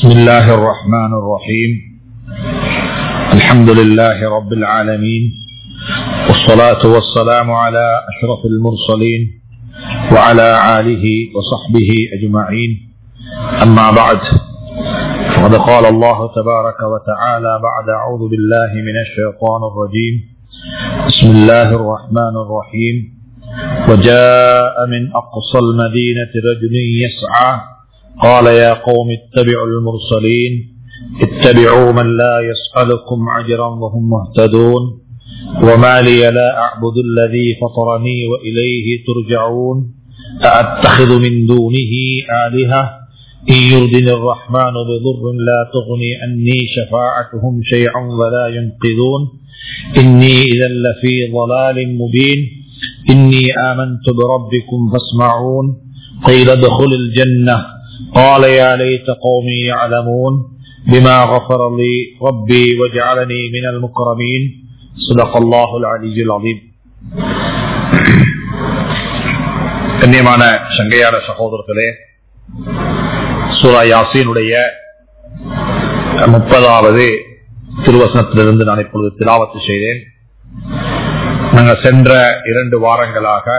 بسم الله الرحمن الرحيم الحمد لله رب العالمين والصلاة والسلام على أشرف المرسلين وعلى آله وصحبه أجمعين أما بعد فقد قال الله تبارك وتعالى بعد أعوذ بالله من الشيطان الرجيم بسم الله الرحمن الرحيم وجاء من أقصى المدينة رجل يسعى قال يا قوم اتبعوا المرسلين اتبعوا من لا يسألكم عجرا وهم مهتدون وما لي لا أعبد الذي فطرني وإليه ترجعون أأتخذ من دونه آلهة إن يردني الرحمن بضر لا تغني عني شفاعتهم شيئا ولا ينقذون إني إذا لفي ضلال مبين إني آمنت بربكم فاسمعون قيل ادخل الجنة قال يا ليت قومي يعلمون بما غفر لي ربي وجعلني من المكرمين صدق الله العلي العظيم கண்ணியமான சங்கையார சகோதரர்களே சூரா யாசீனுடைய முப்பதாவது திருவசனத்திலிருந்து நான் இப்பொழுது திலாவத்து செய்தேன் நாங்கள் சென்ற இரண்டு வாரங்களாக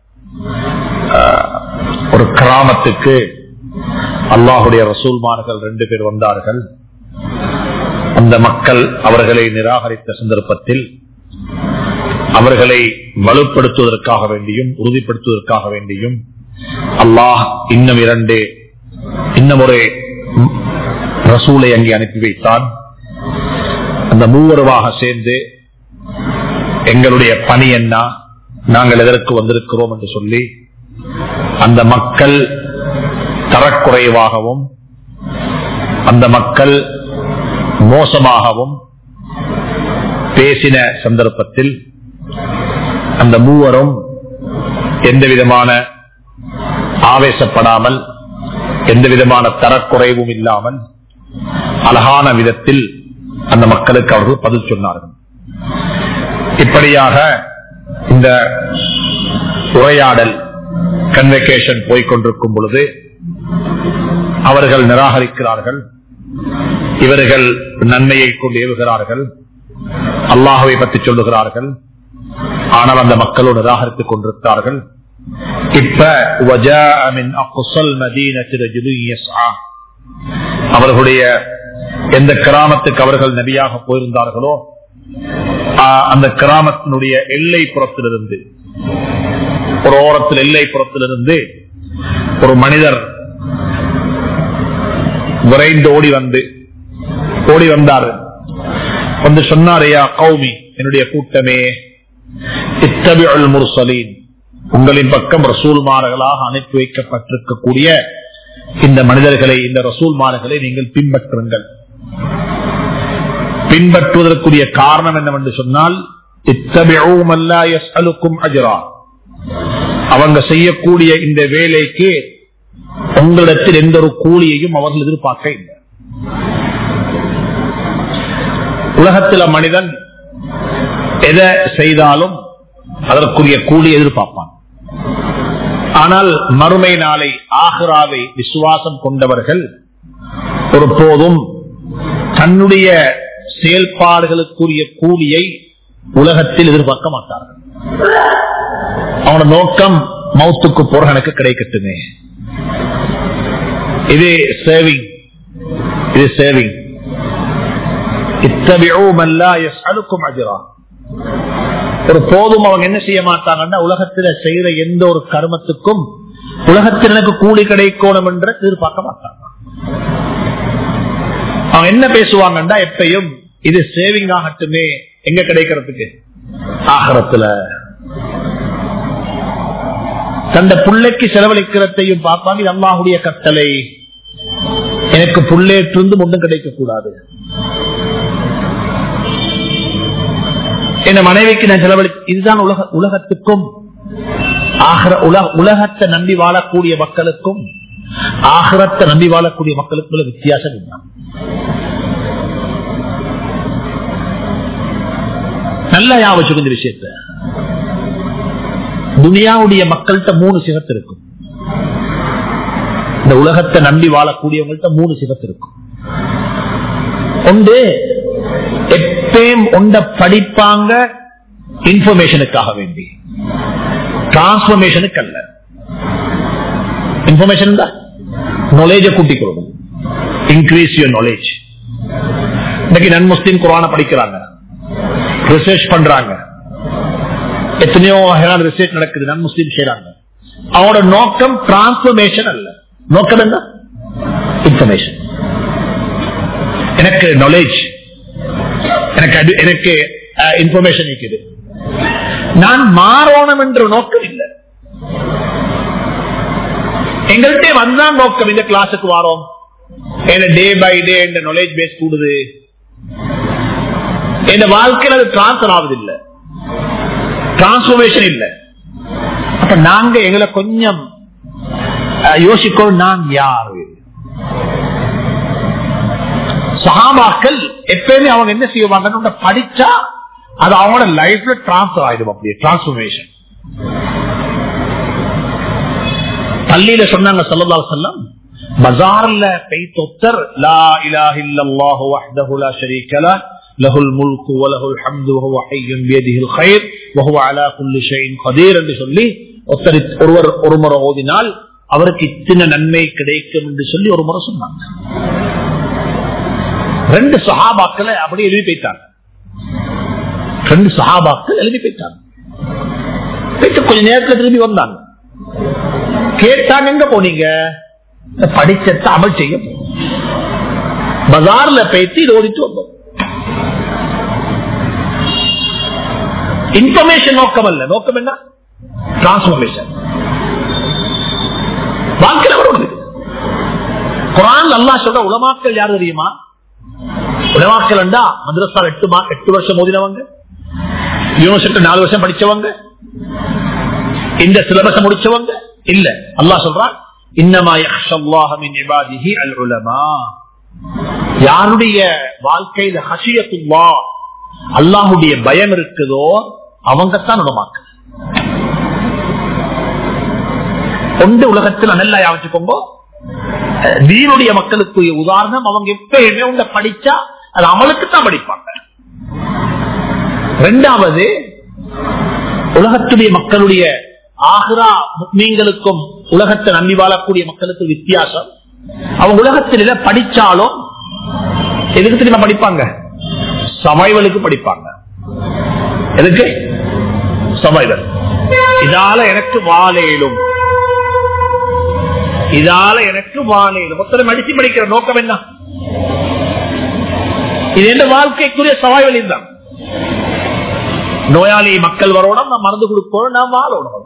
ஒரு கிராமத்துக்கு அல்லாஹுடைய ரசூல்மார்கள் ரெண்டு பேர் வந்தார்கள் அந்த மக்கள் அவர்களை நிராகரித்த சந்தர்ப்பத்தில் அவர்களை வலுப்படுத்துவதற்காக வேண்டியும் உறுதிப்படுத்துவதற்காக வேண்டியும் அல்லாஹ் இன்னும் இரண்டு இன்னும் ஒரு ரசூலை அங்கே அனுப்பி வைத்தான் அந்த மூவருவாக சேர்ந்து எங்களுடைய பணி என்ன நாங்கள் எதற்கு வந்திருக்கிறோம் என்று சொல்லி அந்த மக்கள் தரக்குறைவாகவும் அந்த மக்கள் மோசமாகவும் பேசின சந்தர்ப்பத்தில் அந்த மூவரும் எந்த விதமான ஆவேசப்படாமல் எந்த விதமான தரக்குறைவும் இல்லாமல் அழகான விதத்தில் அந்த மக்களுக்கு அவர்கள் பதில் சொன்னார்கள் இப்படியாக இந்த உரையாடல் கன்வெகேஷன் போய்கொண்டிருக்கும் பொழுது அவர்கள் நிராகரிக்கிறார்கள் இவர்கள் நன்மையை கொண்டு ஏவுகிறார்கள் அல்லாஹுவை பற்றி சொல்லுகிறார்கள் ஆனால் அந்த மக்களோடு நிராகரித்துக் கொண்டிருக்கிறார்கள் இப்ப அவர்களுடைய எந்த கிராமத்துக்கு அவர்கள் நபியாக போயிருந்தார்களோ அந்த கிராமத்தினுடைய எல்லை புறத்திலிருந்து ஒரு ஓரத்தில் எல்லை புறத்திலிருந்து ஒரு மனிதர் விரைந்து ஓடி வந்து ஓடி வந்தார் வந்து சொன்னாரையா கௌமி என்னுடைய கூட்டமே இத்தபிள் முர்சலீன் உங்களின் பக்கம் ரசூல்மார்களாக அனுப்பி வைக்கப்பட்டிருக்கக்கூடிய இந்த மனிதர்களை இந்த ரசூல்மார்களை நீங்கள் பின்பற்றுங்கள் பின்பற்றுவதற்குரிய காரணம் என்னவென்று சொன்னால் இத்தபிழுக்கும் அஜரா அவங்க செய்யக்கூடிய இந்த வேலைக்கு உங்களிடத்தில் எந்த ஒரு கூலியையும் அவர்கள் எதிர்பார்க்க இல்லை உலகத்தில் மனிதன் எதை செய்தாலும் அதற்குரிய கூலி எதிர்பார்ப்பான் ஆனால் மறுமை நாளை ஆஹ்ராவை விசுவாசம் கொண்டவர்கள் ஒரு போதும் தன்னுடைய செயல்பாடுகளுக்குரிய கூலியை உலகத்தில் எதிர்பார்க்க மாட்டார்கள் அவனோட நோக்கம் மௌத்துக்கு போற எனக்கு கிடைக்கட்டுமே இது சேவிங் இது சேவிங் ஒரு போதும் அவங்க என்ன செய்ய மாட்டாங்கன்னா உலகத்தில் செய்யற எந்த ஒரு கர்மத்துக்கும் உலகத்தில் எனக்கு கூலி கிடைக்கணும் என்று எதிர்பார்க்க மாட்டாங்க அவங்க என்ன பேசுவாங்கன்னா எப்பயும் இது சேவிங் ஆகட்டுமே எங்க கிடைக்கிறதுக்கு ஆகரத்துல தந்த பிள்ளைக்கு செலவழிக்கிறதையும் பார்ப்பாங்க இது அம்மாவுடைய கட்டளை எனக்கு புள்ளேற்றிருந்து ஒன்றும் கிடைக்க கூடாது என் மனைவிக்கு நான் செலவழி இதுதான் உலக உலகத்துக்கும் உலகத்தை நம்பி வாழக்கூடிய மக்களுக்கும் ஆகரத்தை நம்பி வாழக்கூடிய மக்களுக்குள்ள வித்தியாசம் இல்லை நல்ல ஞாபகம் இந்த விஷயத்த துனியாவுடைய மக்கள்கிட்ட மூணு சிகத்து இருக்கும் இந்த உலகத்தை நம்பி வாழக்கூடியவங்கள்ட்ட மூணு சிகத்து இருக்கும் ஒன்று எப்பயும் ஒண்ட படிப்பாங்க இன்ஃபர்மேஷனுக்காக வேண்டி டிரான்ஸ்பர்மேஷனுக்கு அல்ல இன்ஃபர்மேஷன் தான் நாலேஜ கூட்டிக் கொடுக்கும் இன்க்ரீஸ் யுவர் நாலேஜ் இன்னைக்கு நன் முஸ்லீம் குரான படிக்கிறாங்க ரிசர்ச் பண்றாங்க எத்தனையோ வகையான ரிசர்ச் நடக்குது நன் முஸ்லீம் செய்யறாங்க அவனோட நோக்கம் டிரான்ஸ்பர்மேஷன் அல்ல நோக்கம் என்ன இன்ஃபர்மேஷன் எனக்கு நாலேஜ் எனக்கு அது- எனக்கு இன்ஃபர்மேஷன் இருக்குது நான் மாறணும் என்ற நோக்கம் இல்லை எங்கள்கிட்ட வந்தான் நோக்கம் இந்த கிளாஸுக்கு வரோம் டே பை டே இந்த நாலேஜ் பேஸ் கூடுது என் வாழ்க்கையில் அது டிரான்ஸ்பர் ஆகுது இல்ல டிரான்ஸ்பர்மேஷன் இல்ல அப்ப நாங்க எங்களை கொஞ்சம் அஹ், யோசிக்கணும் நான் யாரு சஹாபாக்கள் எப்பயுமே அவங்க என்ன செய்வாங்க படிச்சா அது அவங்களோட லைஃப்ல டிரான்ஸ்பர் ஆயிடும் அப்படியே டிரான்ஸ்பர்மேஷன் பள்ளியில சொன்னாங்க சல்லல்லாஹு அலைஹி வஸல்லம் பஜார்ல பெய்தொத்தர் லா இலாஹ இல்லல்லாஹு வஹ்தஹு லா ஷரீக லஹ் லஹுல் முல்கு வ லஹுல் ஹம்து வ ஹுவ ஹய்யுன் பியதிஹில் கைர் வ ஹுவ அலா குல்லி ஷைஇன் கதீர் என்று சொல்லி ஒருத்தர் ஒருவர் ஒரு முறை ஓதினால் அவருக்கு இத்தனை நன்மை கிடைக்கும் என்று சொல்லி ஒரு முறை சொன்னாங்க ரெண்டு சஹாபாக்களை அப்படியே எழுதி போயிட்டாங்க ரெண்டு சஹாபாக்கள் எழுதி போயிட்டாங்க போயிட்டு கொஞ்ச நேரத்துல திரும்பி வந்தாங்க கேட்டாங்க எங்க போனீங்க படிச்சத்தை அமல் செய்ய போனோம் பஜார்ல போயிட்டு இது ஓடிட்டு வந்தோம் இன்ஃபர்மேஷன் நோக்கம் அல்ல நோக்கம் என்ன டிரான்ஸ்பர்மேஷன் வாழ்க்கையில் வரும் குரான் அல்லாஹ் சொல்ற உலமாக்கள் யாரு தெரியுமா உலமாக்கள் என்றா மദ്രസா எட்டு மா- எட்டு வருஷம் ஓதினவங்க யூனிவர்சிட்டி நாலு வருஷம் படிச்சவங்க இந்த சிலபஸ் முடிச்சவங்க இல்ல அல்லாஹ் சொல்றான் இன்னமா யக்ஷல்லாஹ மின் இபாதிஹி அல் உலமா யாருடைய வாழ்க்கையில ஹஷியத்துல்லா அல்லாஹுடைய பயம் இருக்குதோ அவங்கத்தான் உலமாக்கள் ஒன்று உலகத்தில் நல்லா யாவச்சுக்கோங்க தீனுடைய மக்களுக்கு உதாரணம் அவங்க எப்பயுமே உண்ட படிச்சா அது அமலுக்கு தான் படிப்பாங்க ரெண்டாவது உலகத்துடைய மக்களுடைய ஆக்ரா மீன்களுக்கும் உலகத்தை நம்பி வாழக்கூடிய மக்களுக்கு வித்தியாசம் அவங்க உலகத்தில படிச்சாலும் எதுக்கு தெரியுமா படிப்பாங்க சமைவலுக்கு படிப்பாங்க எதுக்கு சமைவல் இதால எனக்கு வாழையிலும் இதால எனக்கு வாழையிலும் ஒருத்தரை அடிச்சு படிக்கிற நோக்கம் என்ன இது என்ன வாழ்க்கைக்குரிய சவாய்வல் இதுதான் நோயாளி மக்கள் வரணும் நான் மருந்து கொடுக்கணும் நான் வாழணும்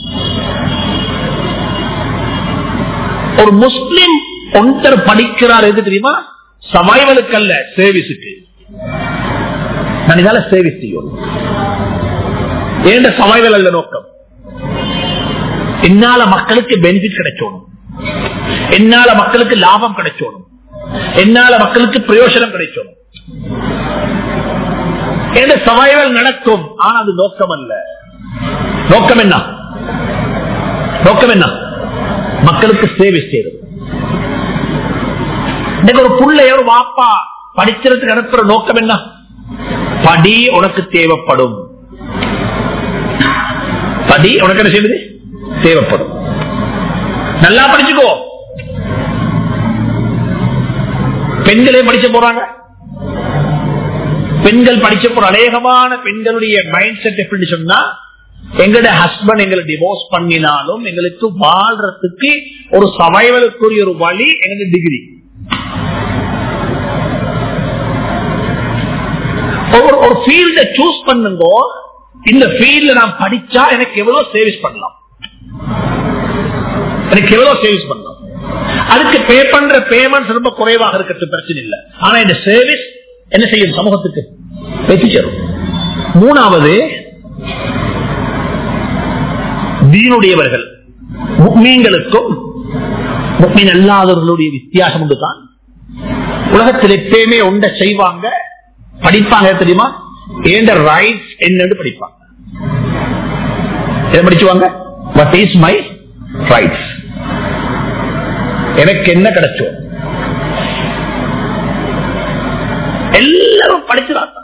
ஒரு முஸ்லிம் ஒன்றர் படிக்கிறார் எது தெரியுமா சமைவலுக்கு அல்ல சேவிஸுக்கு நான் இதால சேவிஸ் செய்யணும் ஏண்ட சமைவல் அல்ல நோக்கம் என்னால மக்களுக்கு பெனிஃபிட் கிடைச்சோணும் என்னால மக்களுக்கு லாபம் கிடைச்சோணும் என்னால மக்களுக்கு பிரயோஜனம் கிடைச்சோணும் எந்த சமைவல் நடக்கும் ஆனா அது நோக்கம் அல்ல நோக்கம் என்ன நோக்கம் என்ன மக்களுக்கு சேவை செய்யறது இன்னைக்கு ஒரு புள்ளைய ஒரு வாப்பா படிக்கிறதுக்கு அனுப்புற நோக்கம் என்ன படி உனக்கு தேவைப்படும் படி உனக்கு என்ன செய்யுது தேவைப்படும் நல்லா படிச்சுக்கோ பெண்களே படிச்சு போறாங்க பெண்கள் படிச்ச போற அநேகமான பெண்களுடைய மைண்ட் செட் எப்படி சொன்னா எங்களுடைய ஹஸ்பண்ட் எங்களை டிவோர்ஸ் பண்ணினாலும் எங்களுக்கு வாழ்றதுக்கு ஒரு சமைவலுக்குரிய ஒரு வழி எங்களுக்கு டிகிரி ஒரு ஒரு ஃபீல்ட சூஸ் பண்ணுங்க இந்த ஃபீல்ட்ல நான் படிச்சா எனக்கு எவ்வளவு சேவிஸ் பண்ணலாம் எனக்கு எவ்வளவு சேவிஸ் பண்ணலாம் அதுக்கு பே பண்ற பேமெண்ட் ரொம்ப குறைவாக இருக்கிறது பிரச்சனை இல்லை ஆனா இந்த சர்வீஸ் என்ன செய்யும் சமூகத்துக்கு வெற்றி சேரும் மூணாவது தீனுடையவர்கள் முக்மீன்களுக்கும் முக்மீன் அல்லாதவர்களுடைய வித்தியாசம் உண்டுதான் உலகத்தில் எப்பயுமே ஒன்றை செய்வாங்க படிப்பாங்க தெரியுமா ஏண்ட ரைட்ஸ் என்னன்னு படிப்பாங்க என்ன படிச்சுவாங்க வாட் இஸ் மை ரைட்ஸ் எனக்கு என்ன கிடைச்சோம் படிச்சுதான்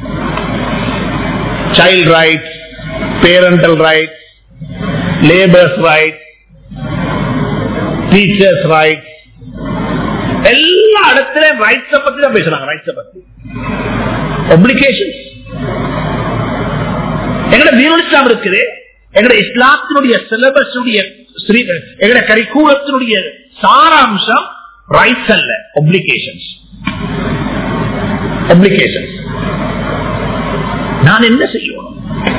child rights parental rights labours rights teachers rights எல்லா இடத்துல ரைட்ஸ பத்தி தான் பேசுறாங்க ரைட்ஸ பத்தி ஒப்ளிகேஷன்ஸ் எங்கட தீனோலிஸ்லாம் இருக்குது எங்கட இஸ்லாத்தினுடைய சிலபஸுடைய எங்கட கரிக்கூலத்தினுடைய சாராம்சம் ரைட்ஸ் அல்ல ஒப்ளிகேஷன்ஸ் ஒப்ளிகேஷன்ஸ் நான் என்ன செய்யணும்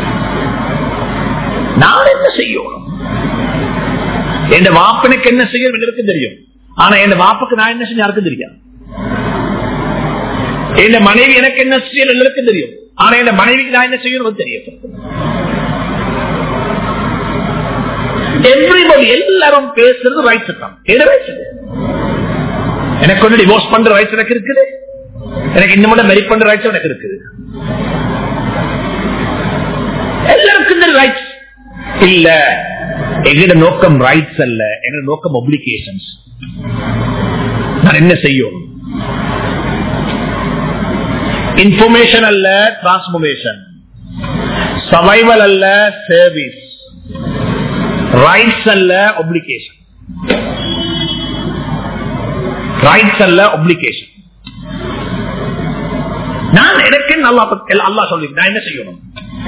நான் என்ன செய்யணும் என் வாப்பனுக்கு என்ன செய்யணும் எனக்கு தெரியும் ஆனா என் வாப்புக்கு நான் என்ன செஞ்சு யாருக்கும் தெரியும் என் மனைவி எனக்கு என்ன செய்யணும் எல்லாருக்கும் தெரியும் ஆனா என் மனைவிக்கு நான் என்ன செய்யணும் தெரியும் எவ்ரிபடி எல்லாரும் பேசுறது ரைட்ஸ் தான் எனக்கு ஒண்ணு டிவோர்ஸ் பண்ற ரைட்ஸ் எனக்கு இருக்குது எனக்கு இன்னும் மட்டும் மெரி பண்ற ரைட்ஸ் எனக்கு இருக்குது எல்லாருக்கும் ரைட்ஸ் இல்ல எங்கட நோக்கம் ரைட்ஸ் அல்ல எங்கட நோக்கம் ஒப்ளிகேஷன்ஸ் நான் என்ன செய்யும் இன்ஃபர்மேஷன் அல்ல டிரான்ஸ்பர்மேஷன் சர்வைவல் அல்ல சர்வீஸ் ரைட்ஸ் அல்ல ஒப்ளிகேஷன் ரைட்ஸ் அல்ல ஒப்ளிகேஷன் நான் எனக்கு நல்லா அல்லா சொல்லி நான் என்ன செய்யணும்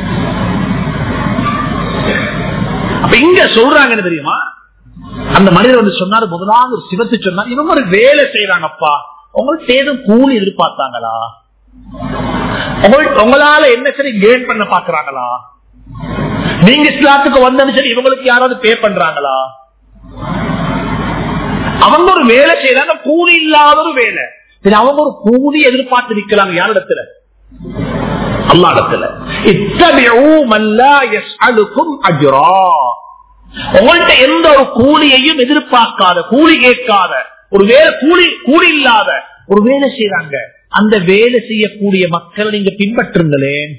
அப்ப இங்க சொல்றாங்க என்ன தெரியுமா அந்த மனிதர் வந்து சொன்னாரு முதலாவது ஒரு சிவத்து சொன்னார் இவங்க ஒரு வேலை செய்யறாங்கப்பா உங்கள்ட்ட ஏதும் கூலி எதிர்பார்த்தாங்களா உங்களால என்ன சரி கேன் பண்ண பாக்குறாங்களா நீங்க இஸ்லாத்துக்கு வந்தது சரி இவங்களுக்கு யாராவது பே பண்றாங்களா அவங்க ஒரு வேலை செய்யறாங்க கூலி இல்லாத ஒரு வேலை சரி அவங்க ஒரு கூலி எதிர்பார்த்து நிக்கிறாங்க யாரிடத்துல அல்லாடத்துல உங்கள்கிட்ட எந்த ஒரு கூலியையும் எதிர்பார்க்காத கூலி கேட்காத ஒரு வேலை கூலி கூலி இல்லாத ஒரு வேலை செய்யறாங்க அந்த வேலை செய்யக்கூடிய மக்களை நீங்க பின்பற்றுங்களேன்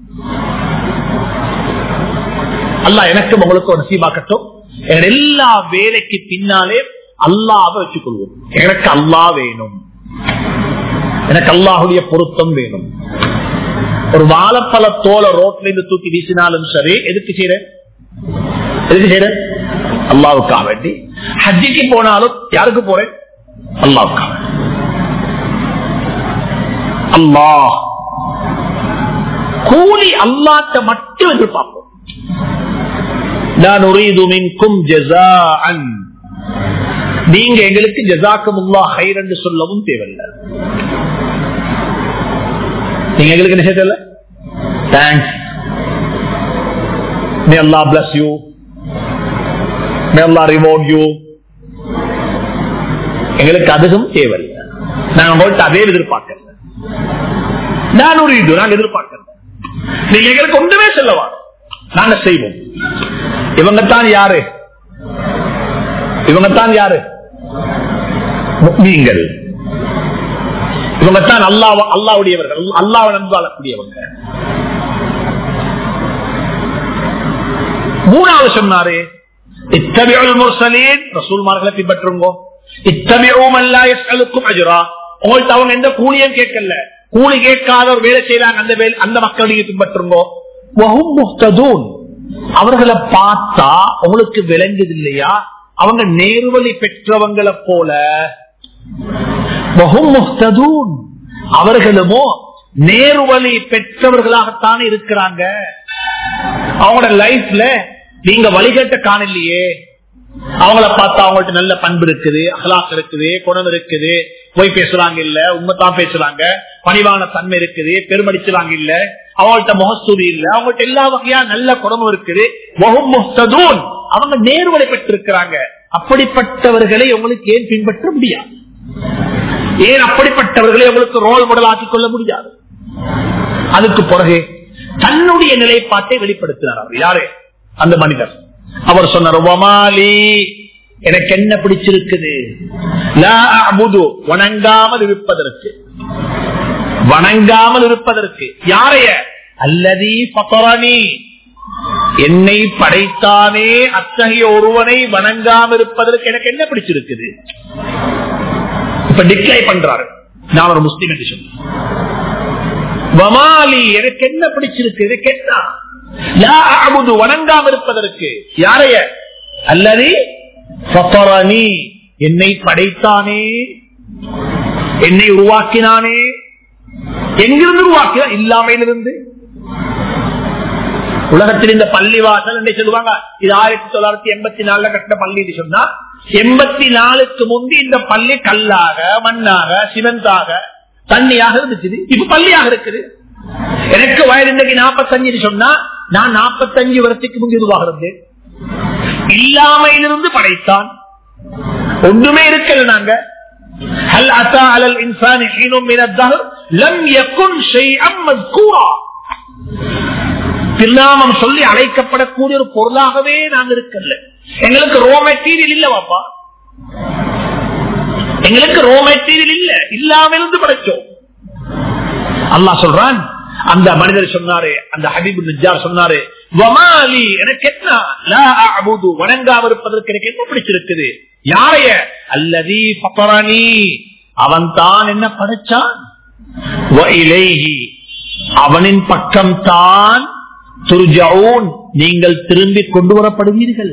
அல்லா எனக்கும் உங்களுக்கு நசீபாக்கட்டும் எல்லா வேலைக்கு பின்னாலே அல்லாத வச்சுக் கொள்வோம் எனக்கு அல்லா வேணும் எனக்கு அல்லாஹுடைய பொருத்தம் வேணும் ஒரு வாழைப்பழ தோலை ரோட்ல இருந்து தூக்கி வீசினாலும் சரி எதுக்கு செய்யறேன் எதுக்கு செய்யறேன் அல்லாவுக்கா வேண்டி ஹஜ்ஜிக்கு போனாலும் யாருக்கு போறேன் அல்லாவுக்கா அல்லாஹ் கூலி அல்லாட்ட மட்டும் எதிர்பார்ப்போம் நான் உரீதுமின்கும் ஜெசாஅன் நீங்க எங்களுக்கு ஜசாக்கமுல்லா ஹைர் என்று சொல்லவும் தேவையில்லை நீங்க எங்களுக்கு என்ன செய்யல thanks may Allah bless you may Allah reward you எங்களுக்கு அதுவும் தேவையில்லை நான் உங்கள்கிட்ட அதே எதிர்பார்க்கல நான் ஒரு இது நாங்க எதிர்பார்க்கல நீங்க எங்களுக்கு ஒன்றுமே சொல்லவா நாங்க செய்வோம் இவங்க தான் யாரு இவங்க தான் யாரு நீங்கள் இவங்க தான் அல்லா அல்லாவுடையவர்கள் அல்லாவை நம்பு வாழக்கூடியவங்க மூணாவது சொன்னாரு இத்தபியுல் முர்சலீன் ரசூல்மார்களை பின்பற்றுங்க இத்தபியும் அல்லா எஸ்களுக்கும் அஜுரா உங்கள்ட்ட அவங்க எந்த கூலியும் கேட்கல கூலி கேட்காத ஒரு வேலை செய்யறாங்க அந்த வேலை அந்த மக்கள் நீங்க பின்பற்றுங்க அவர்களை பார்த்தா உங்களுக்கு விளங்குது இல்லையா அவங்க நேர்வழி பெற்றவங்களை போல அவர்களுமோ நேர்வழி பெற்றவர்களாகத்தான் இருக்கிறாங்க அவங்களோட லைஃப்ல நீங்க வழிகட்ட காணலையே அவங்கள பார்த்தா அவங்கள்ட்ட நல்ல பண்பு இருக்குது அகலாக் இருக்குது குணம் இருக்குது போய் பேசுறாங்க இல்ல உண்மைத்தான் பேசுறாங்க பணிவான தன்மை இருக்குது பெருமடிச்சுறாங்க இல்ல அவங்கள்ட்ட முகஸ்தூதி இல்ல அவங்கள்ட்ட எல்லா வகையா நல்ல குணமும் இருக்குது அவங்க நேர்வழி பெற்றிருக்கிறாங்க அப்படிப்பட்டவர்களை உங்களுக்கு ஏன் பின்பற்ற முடியாது ஏன் அப்படிப்பட்டவர்களை உங்களுக்கு ரோல் மாடல் ஆக்கிக் கொள்ள முடியாது அதுக்கு பிறகு தன்னுடைய நிலைப்பாட்டை வெளிப்படுத்தினார் அவர் யாரு அந்த மனிதர் அவர் சொன்னார் ஒமாலி எனக்கு என்ன பிடிச்சிருக்குது வணங்காமல் இருப்பதற்கு வணங்காமல் இருப்பதற்கு யாரைய அல்லதி பத்தரணி என்னை படைத்தானே அத்தகைய ஒருவனை வணங்காமல் இருப்பதற்கு எனக்கு என்ன பிடிச்சிருக்குது இப்ப டிக்ளை பண்றாரு நான் ஒரு முஸ்லீம் என்று சொன்னேன் வமாலி எனக்கு என்ன பிடிச்சிருக்கு எனக்கு என்ன லா அஅபுது வணங்காம இருப்பதற்கு யாரைய அல்லது ஃபத்தரனி என்னை படைத்தானே என்னை உருவாக்கினானே எங்கிருந்து உருவாக்கினான் இல்லாமையிலிருந்து உலகத்தில் இந்த பள்ளி வாசல் என்ன சொல்லுவாங்க இது ஆயிரத்தி தொள்ளாயிரத்தி எண்பத்தி நாலுல கட்டின பள்ளி சொன்னா எண்பத்தி நாலுக்கு முந்தி இந்த பள்ளி கல்லாக மண்ணாக சிமெண்டாக தண்ணியாக இருந்துச்சு இப்ப பள்ளியாக இருக்குது எனக்கு வயது இன்னைக்கு நாற்பத்தஞ்சு சொன்னா நான் நாற்பத்தஞ்சு வருஷத்துக்கு முந்தி உருவாக இருந்தேன் இல்லாமையிலிருந்து படைத்தான் ஒன்றுமே இருக்கல நாங்க هل أتى على الإنسان حين من الدهر لم يكن شيئا مذكورا திருநாமம் சொல்லி அழைக்கப்படக்கூடிய ஒரு பொருளாகவே நாங்க இருக்கல எங்களுக்கு ரோ மெட்டீரியல் இல்ல பாப்பா எங்களுக்கு ரோ மெட்டீரியல் இல்ல இல்லாம இருந்து படைச்சோம் அல்லாஹ் சொல்றான் அந்த மனிதர் சொன்னாரு அந்த ஹபீபு நிஜார் சொன்னாரு வமாலி எனக்கு என்ன லா அஅபுது வணங்காம இருப்பதற்கு எனக்கு என்ன பிடிச்சிருக்குது யாரைய அல்லதி பப்பரணி அவன் தான் என்ன படைச்சான் வ இலைஹி அவனின் பக்கம் தான் துர்ஜவுன் நீங்கள் திரும்பி கொண்டு வரப்படுவீர்கள்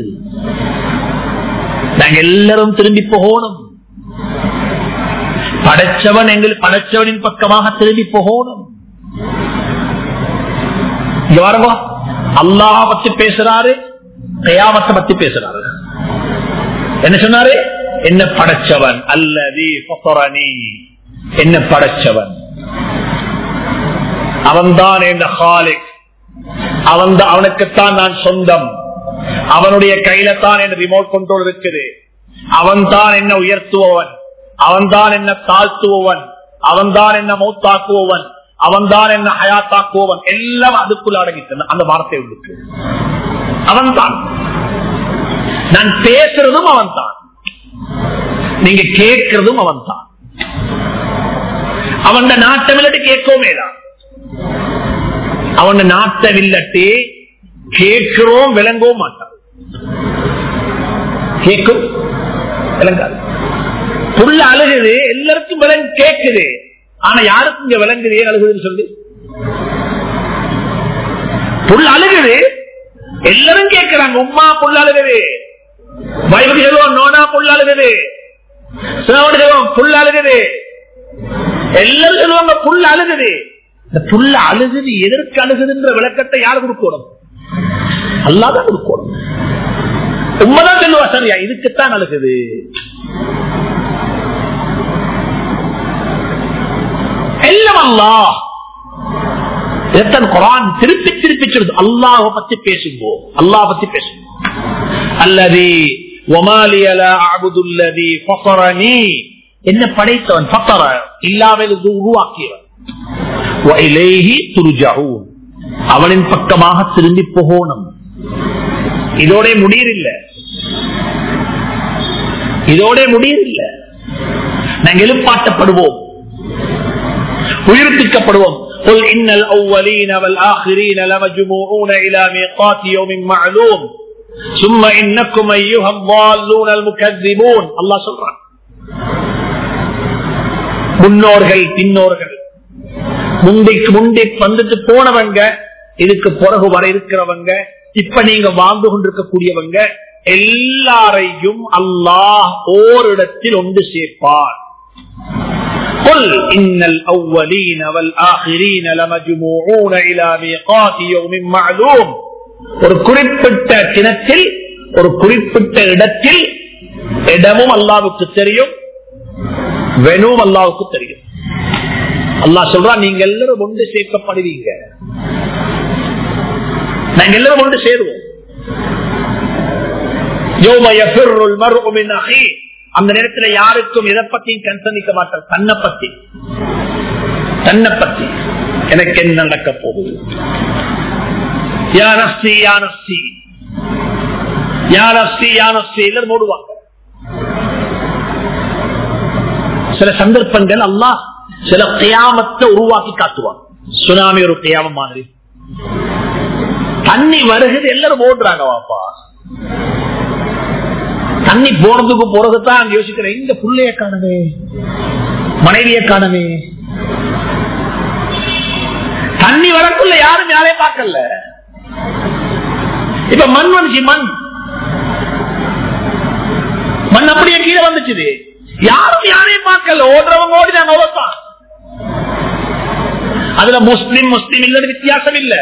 நாங்க எல்லாரும் திரும்பி போகணும் படைச்சவன் எங்கள் படைச்சவனின் பக்கமாக திரும்பி போகணும் இங்க பாருங்க அல்லாஹ் பத்தி பேசுறாரு கயாமத்தை பத்தி பேசுறாரு என்ன சொன்னாரு என்ன படைச்சவன் அல்லது என்ன படைச்சவன் அவன்தான் என்ற ஹாலிக் அவன் அவனுக்குத்தான் நான் சொந்தம் அவனுடைய கையில தான் என் ரிமோட் கண்ட்ரோல் இருக்குது அவன் தான் என்ன உயர்த்துபவன் அவன் தான் என்ன தாழ்த்துபவன் அவன் தான் என்ன மௌத்தாக்குபவன் அவன் தான் என்ன ஹயாத்தாக்குபவன் எல்லாம் அதுக்குள்ள அடங்கிட்டு அந்த வார்த்தை உள்ளுக்கு அவன் தான் நான் பேசுறதும் அவன் தான் நீங்க கேட்கிறதும் அவன் தான் அவன் நாட்டம் இல்லாட்டி கேட்கவுமே தான் அவன் நாட்டம் இல்லாட்டி கேட்கிறோம் விளங்கவும் மாட்டான் கேட்கும் விளங்காது புள்ள அழுகுது எல்லாருக்கும் விளங்கு கேட்குது ஆனா யாருக்கும் இங்க விளங்குது ஏன் அழுகுதுன்னு சொல்லி புள்ள அழுகுது எல்லாரும் கேட்கிறாங்க உமா புள்ள அழுகுது பைபிள் சொல்லுவோம் நோனா புள்ள அழுகுது சிலவன் சொல்லுவோம் புள்ள அழுகுது எல்லாரும் சொல்லுவாங்க புள்ள அழுகுது இந்த புள்ள அழுகுது எதற்கு அழுகுதுன்ற விளக்கத்தை யார் கொடுக்கணும் அல்லாதான் கொடுக்கணும் உண்மைதான் சொல்லுவா சரியா இதுக்குத்தான் அழுகுது எல்லாம் அல்லாஹ் இதைத்தான் குரான் திருப்பி திருப்பி சொல்லுது அல்லாஹ் பத்தி பேசுங்கோ அல்லாஹ் பத்தி பேசுங்க அல்லது என்ன படைத்தவன் பத்தர இல்லாமல் உருவாக்கியவன் அவனின் பக்கமாக திரும்பி போகணும் இதோட முடியல இதோட முடியல நாங்கள் எழுப்பாட்டப்படுவோம் உயிர்ப்பிக்கப்படுவோம் قل إن الأولين والآخرين لمجموعون إلى ميقات يوم معلوم ثم إنكم أيها الضالون المكذبون الله சொல்றான் முன்னோர்கள் பின்னோர்கள் முந்தைக்கு முந்தை வந்துட்டு போனவங்க இதுக்கு பிறகு வர இருக்கிறவங்க இப்ப நீங்க வாழ்ந்து கொண்டிருக்கக்கூடியவங்க எல்லாரையும் அல்லாஹ் ஓரிடத்தில் ஒன்று சேர்ப்பார் قل إن الأولين والآخرين لمجموعون إلى ميقات يوم معلوم ஒரு குறிப்பிட்ட தினத்தில் ஒரு குறிப்பிட்ட இடத்தில் இடமும் அல்லாவுக்கு தெரியும் வெனும் அல்லாவுக்கு தெரியும் அல்லா சொல்றா நீங்க எல்லாரும் ஒன்று சேர்க்கப்படுவீங்க நாங்க எல்லாரும் ஒன்று சேருவோம் அந்த நேரத்தில் யாருக்கும் எதை பத்தியும் கண்சனிக்க மாட்டார் தன்னை பத்தி தன்னை பத்தி எனக்கு என்ன நடக்க போகுது யானஸ்தி யானஸ்தி யானஸ்தி யானஸ்தி எல்லாரும் ஓடுவாங்க சில சந்தர்ப்பங்கள் அல்லாஹ் சில கியாமத்தை உருவாக்கி காட்டுவான் சுனாமி ஒரு கியாமம் மாதிரி தண்ணி வருகிறது எல்லாரும் ஓடுறாங்க வாப்பா தண்ணி போறதுக்கு போறதுதான் யோசிக்கிறேன் இந்த புள்ளைய காணவே மனைவிய காணவே வரக்குள்ள யாரும் யாரையும் பார்க்கல இப்ப மண் வந்துச்சு மண் மண் அப்படியே கீழே வந்துச்சு யாரும் யாரையும் பார்க்கல ஓடுறவங்க ஓடினாங்க அவ்வளவுதான் அதுல முஸ்லிம் முஸ்லிம் இல்ல வித்தியாசம் இல்ல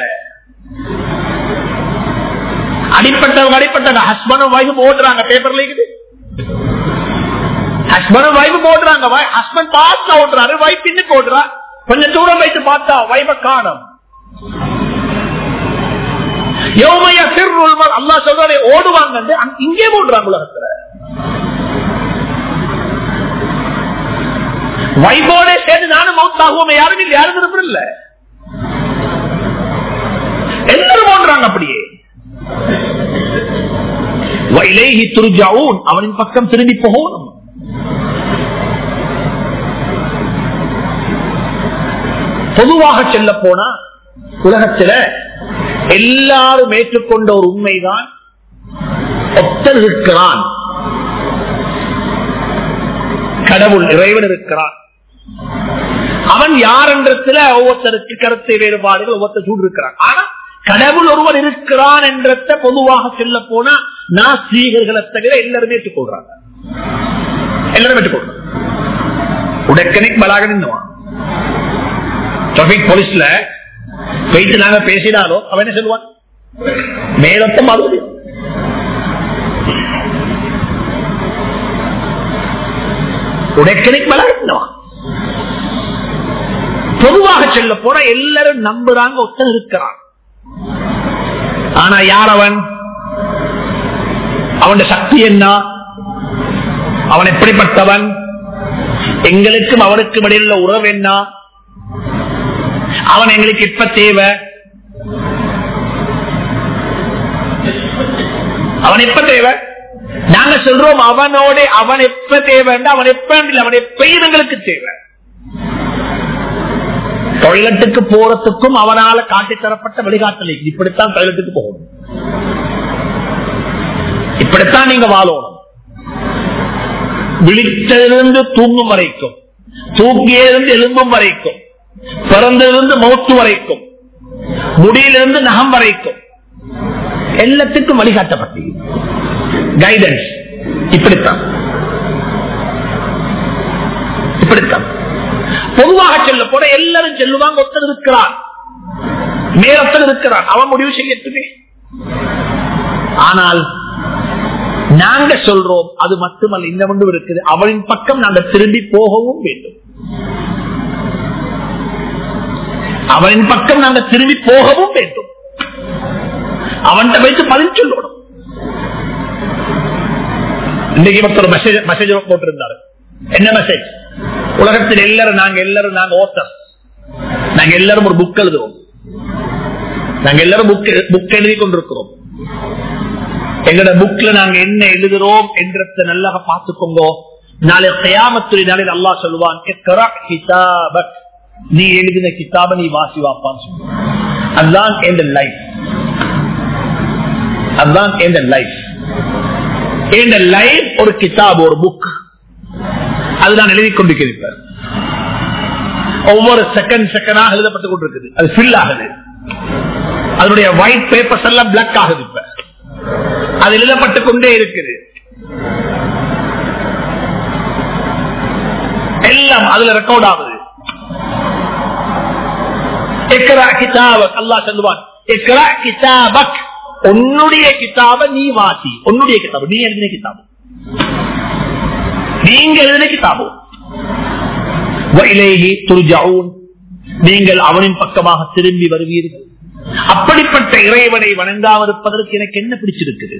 அடிப்பட்டவங்க அடிப்பட்டவங்க ஹஸ்பண்டும் வைஃபும் ஓடுறாங்க பேப்பர்ல இருக்குது ஹஸ்பண்டும் வைஃபும் ஓடுறாங்க ஹஸ்பண்ட் பாஸ்ட் ஓடுறாரு வைஃப் பின்னுக்கு ஓடுறா கொஞ்சம் தூரம் வைத்து பார்த்தா வைஃப காணும் அல்லா சொல்றாரு ஓடுவாங்க இங்கே ஓடுறாங்க உலகத்துல வைபோட சேர்ந்து நானும் மவுத் ஆகுவோம் யாரும் இல்லை யாரும் விருப்பம் இல்ல எல்லாரும் ஓடுறாங்க அப்படியே வைலேகி துருஜாவும் அவனின் பக்கம் திரும்பி போகணும் பொதுவாக செல்ல போனா உலகத்துல எல்லாரும் ஏற்றுக்கொண்ட ஒரு உண்மைதான் ஒத்தர் இருக்கிறான் கடவுள் இறைவன் இருக்கிறான் அவன் யார் என்றத்துல ஒவ்வொருத்தருக்கு கருத்தை வேறுபாடுகள் ஒவ்வொருத்தர் சூடு இருக்கிறான் ஆனா கடவுள் ஒருவர் இருக்கிறான் என்றத பொதுவாக சொல்ல போனா நான் ஸ்ரீகர்களை தவிர எல்லாருமே ஏற்றுக்கொள்றாங்க எல்லாரும் ஏற்றுக்கொள்றாங்க உடக்கனிக் பலாக நின்னுவான் டிராபிக் போலீஸ்ல போயிட்டு நாங்க பேசினாலும் அவன் என்ன சொல்லுவான் மேலத்தம் அது உடைக்கணிக்கு வளர்ந்தவன் பொதுவாக சொல்ல போன எல்லாரும் நம்புறாங்க ஒத்தன் இருக்கிறான் ஆனா யார் அவன் அவன் சக்தி என்ன அவன் எப்படிப்பட்டவன் எங்களுக்கும் அவனுக்கும் இடையில உறவு என்ன அவன் எங்களுக்கு எப்ப தேவை அவன் எப்ப தேவை நாங்க சொல்றோம் அவனோட அவன் எப்ப தேவை அவன் எப்ப அவன் எப்ப எங்களுக்கு தேவை டொய்லெட்டுக்கு போறதுக்கும் அவனால காட்டி தரப்பட்ட வழிகாட்டலை இப்படித்தான் டொய்லெட்டுக்கு போகணும் இப்படித்தான் நீங்க வாழணும் விழித்ததிலிருந்து தூங்கும் வரைக்கும் தூக்கியிலிருந்து எலும்பும் வரைக்கும் பிறந்திலிருந்து மௌத்து வரைக்கும் முடியிலிருந்து நகம் வரைக்கும் எல்லாத்துக்கும் வழிகாட்டப்பட்டு கைடன்ஸ் இப்படித்தான் இப்படித்தான் பொதுவாக சொல்ல போற எல்லாரும் செல்லுவாங்க ஒருத்தர் இருக்கிறான் மேலத்தர் இருக்கிறான் அவன் முடிவு செய்யட்டுமே ஆனால் நாங்க சொல்றோம் அது மட்டுமல்ல இந்த ஒன்று இருக்குது அவளின் பக்கம் நாங்கள் திரும்பி போகவும் வேண்டும் அவனின் பக்கம் நாங்கள் திரும்பி போகவும் வேண்டும் அவன்கிட்ட வைத்து பதில் சொல்லணும் இன்னைக்கு ஒருத்தர் மெசேஜ் மெசேஜ் போட்டிருந்தாரு என்ன மெசேஜ் உலகத்தில் எல்லாரும் நாங்க எல்லாரும் நாங்க ஓத்தர் நாங்க எல்லாரும் ஒரு புக் எழுதுவோம் நாங்க எல்லாரும் புக் புக் எழுதி கொண்டிருக்கிறோம் எங்களோட புக்ல நாங்க என்ன எழுதுறோம் என்றத நல்லா பார்த்துக்கோங்க நாளை கயாமத்துறை நாளில் அல்லா சொல்லுவான் நீ எழுதின கிதாப நீ வாசி வாப்பான்னு சொல்லுவான் அதுதான் எந்த லைஃப் அதுதான் எந்த லைஃப் எந்த லைஃப் ஒரு கிதாப் ஒரு புக் அதுதான் எழுதி கொண்டிருக்கிறேன் ஒவ்வொரு செகண்ட் செகண்டாக எழுதப்பட்டுக் கொண்டிருக்குது அது ஃபில் ஆகுது அதனுடைய ஒயிட் பேப்பர்ஸ் எல்லாம் பிளாக் ஆகுது இப்ப அது எழுதப்பட்டுக் கொண்டே இருக்குது எல்லாம் அதுல ரெக்கார்ட் ஆகுது உன்னுடைய கிதாப நீ வாசி உன்னுடைய கிதாபு நீ எழுதின கிதாபு நீங்க எழுதின கிதாபு நீங்கள் அவனின் பக்கமாக திரும்பி வருவீர்கள் அப்படிப்பட்ட இறைவனை வணங்காமல் இருப்பதற்கு எனக்கு என்ன பிடிச்சிருக்குது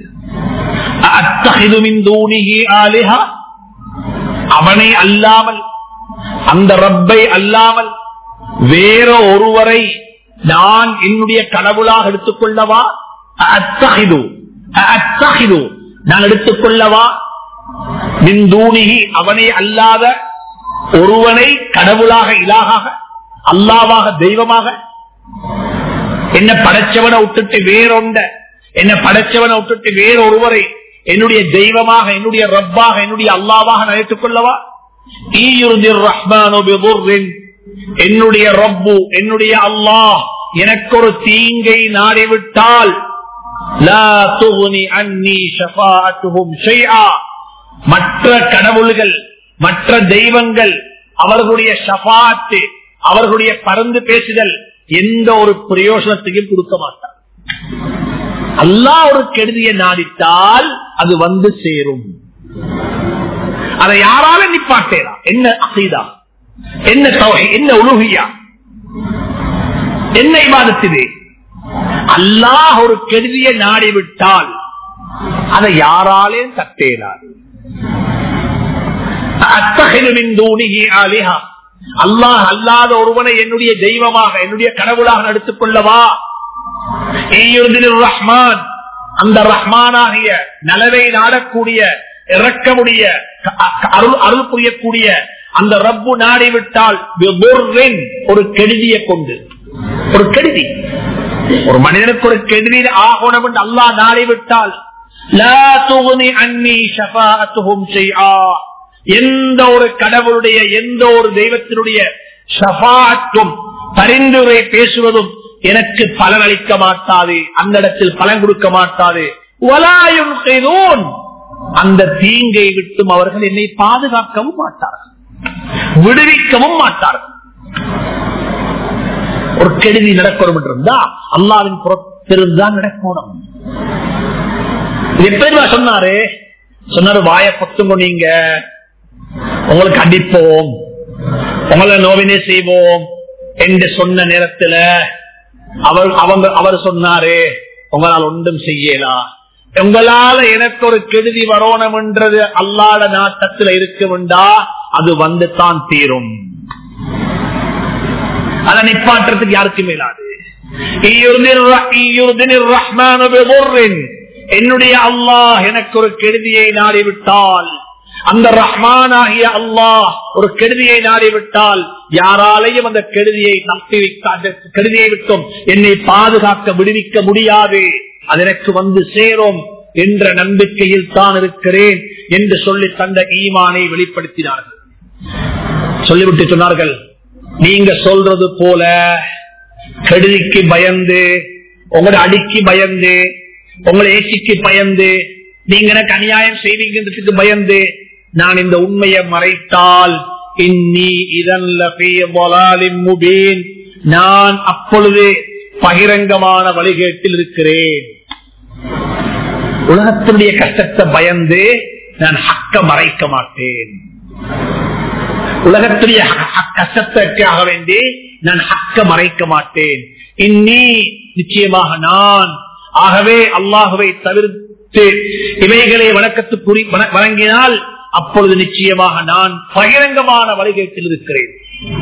அவனை அல்லாமல் அந்த ரப்பை அல்லாமல் வேற ஒருவரை நான் என்னுடைய கடவுளாக எடுத்துக்கொள்ளவா அத்தகிது அத்தகிது நான் எடுத்துக்கொள்ளவா மின்தூணிகி அவனை அல்லாத ஒருவனை கடவுளாக இலாகாக அல்லாவாக தெய்வமாக என்ன படைச்சவனை விட்டுட்டு வேறொண்ட என்ன படைச்சவனை விட்டுட்டு வேற ஒருவரை என்னுடைய தெய்வமாக என்னுடைய ரப்பாக என்னுடைய அல்லாவாக நினைத்துக் கொள்ளவா ரஹ்மான் என்னுடைய ரப்பு என்னுடைய அல்லாஹ் எனக்கு ஒரு தீங்கை நாடிவிட்டால் லா துகுனி அன்னி ஷஃபாஅத்துஹும் ஷைஆ மற்ற கடவுள்கள் மற்ற தெய்வங்கள் அவர்களுடைய ஷபாத்து அவர்களுடைய பறந்து பேசுதல் எந்த ஒரு பிரயோஜனத்தையும் கொடுக்க மாட்டார் அல்லாஹ் ஒரு கெடுதியை நாடித்தால் அது வந்து சேரும் அதை யாரால நிப்பாட்டேரா என்ன அசீதா என்ன தௌஹீ, என்ன உலுகியா என்ன இவாதத்திது அல்லாஹ் ஒரு கெடுதியை நாடிவிட்டால் அதை யாராலே தட்டேறாது அத்தகையின் தூணிகி ஆலிஹா அல்லாஹ் அல்லாத ஒருவனை என்னுடைய தெய்வமாக என்னுடைய கடவுளாக நடத்திக் கொள்ளவா ஈயுர்தினிர் ரஹ்மான் அந்த ரஹ்மானாகிய நலவை நாடக்கூடிய இறக்கமுடைய க- க- அருள் அருள் புரியக்கூடிய அந்த ரப்பு நாடிவிட்டால் விபுர்ரின் ஒரு கெடுதியை கொண்டு ஒரு கெடுதி ஒரு மனிதனுக்கு ஒரு கெடுதி ஆகணும் என்று அல்லாஹ் நாடிவிட்டால் லா துகுனி அன்னி ஷஃபாஅத்துஹும் ஷைஆ. எந்த ஒரு கடவுளுடைய எந்த ஒரு தெய்வத்தினுடைய ஷஃபாஅத்தும் பரிந்துரை பேசுவதும் எனக்கு பலன் அளிக்க மாட்டாது அந்த இடத்தில் பலன் கொடுக்க மாட்டாது வலாயும் செய்தோன் அந்த தீங்கை விட்டும் அவர்கள் என்னை பாதுகாக்கவும் மாட்டார்கள் விடுவிக்கவும் மாட்டார்கள் ஒரு கெடுதி நடக்கணும் என்று இருந்தா அல்லாவின் புறத்திருந்தான் நடக்கணும் இது எப்படி சொன்னாரு சொன்னாரு வாய பொத்துங்க நீங்க உங்களுக்கு அடிப்போம் உங்களை நோவினை செய்வோம் என்று சொன்ன நேரத்துல அவர் அவங்க அவர் சொன்னாரு உங்களால் ஒன்றும் செய்யலாம் உங்களால எனக்கு ஒரு கெடுதி வரணும் என்றது அல்லாத நாட்டத்தில் இருக்குமெண்டா அது வந்து தான் தீரும் அதை நிப்பாட்டுறதுக்கு யாருக்கு மேலாது என்னுடைய அல்லாஹ் எனக்கு ஒரு கெடுதியை நாடிவிட்டால் அந்த ரஹ்மானாகிய அல்லாஹ் ஒரு கெடுதியை நாடிவிட்டால் யாராலையும் அந்த கெடுதியை தப்பி வைக்க- அந்த கெடுதியை விட்டும் என்னை பாதுகாக்க விடுவிக்க முடியாது அது எனக்கு வந்து சேரும் என்ற நம்பிக்கையில் தான் இருக்கிறேன் என்று சொல்லி தந்த ஈமானை வெளிப்படுத்தினார்கள் சொல்லிவிட்டு சொன்னார்கள் நீங்க சொல்றது போல கெடுதிக்கு பயந்து உங்களோட அடிக்கு பயந்து உங்களை ஏச்சிக்கு பயந்து நீங்க எனக்கு அநியாயம் செய்வீங்கிறதுக்கு பயந்து நான் இந்த உண்மையை மறைத்தால் இன்னி இதன் முபீன் நான் அப்பொழுது பகிரங்கமான வழிகேட்டில் இருக்கிறேன் உலகத்தினுடைய கஷ்டத்தை பயந்து நான் ஹக்க மறைக்க மாட்டேன் உலகத்துடைய ஹ- கஷ்டத்திற்காக வேண்டி நான் ஹக்க மறைக்க மாட்டேன் இன்னி நிச்சயமாக நான் ஆகவே அல்லாஹுவை தவிர்த்து இவைகளை வணக்கத்துக்குறி வண- வணங்கினால் அப்பொழுது நிச்சயமாக நான் பகிரங்கமான வழிகேட்டில் இருக்கிறேன்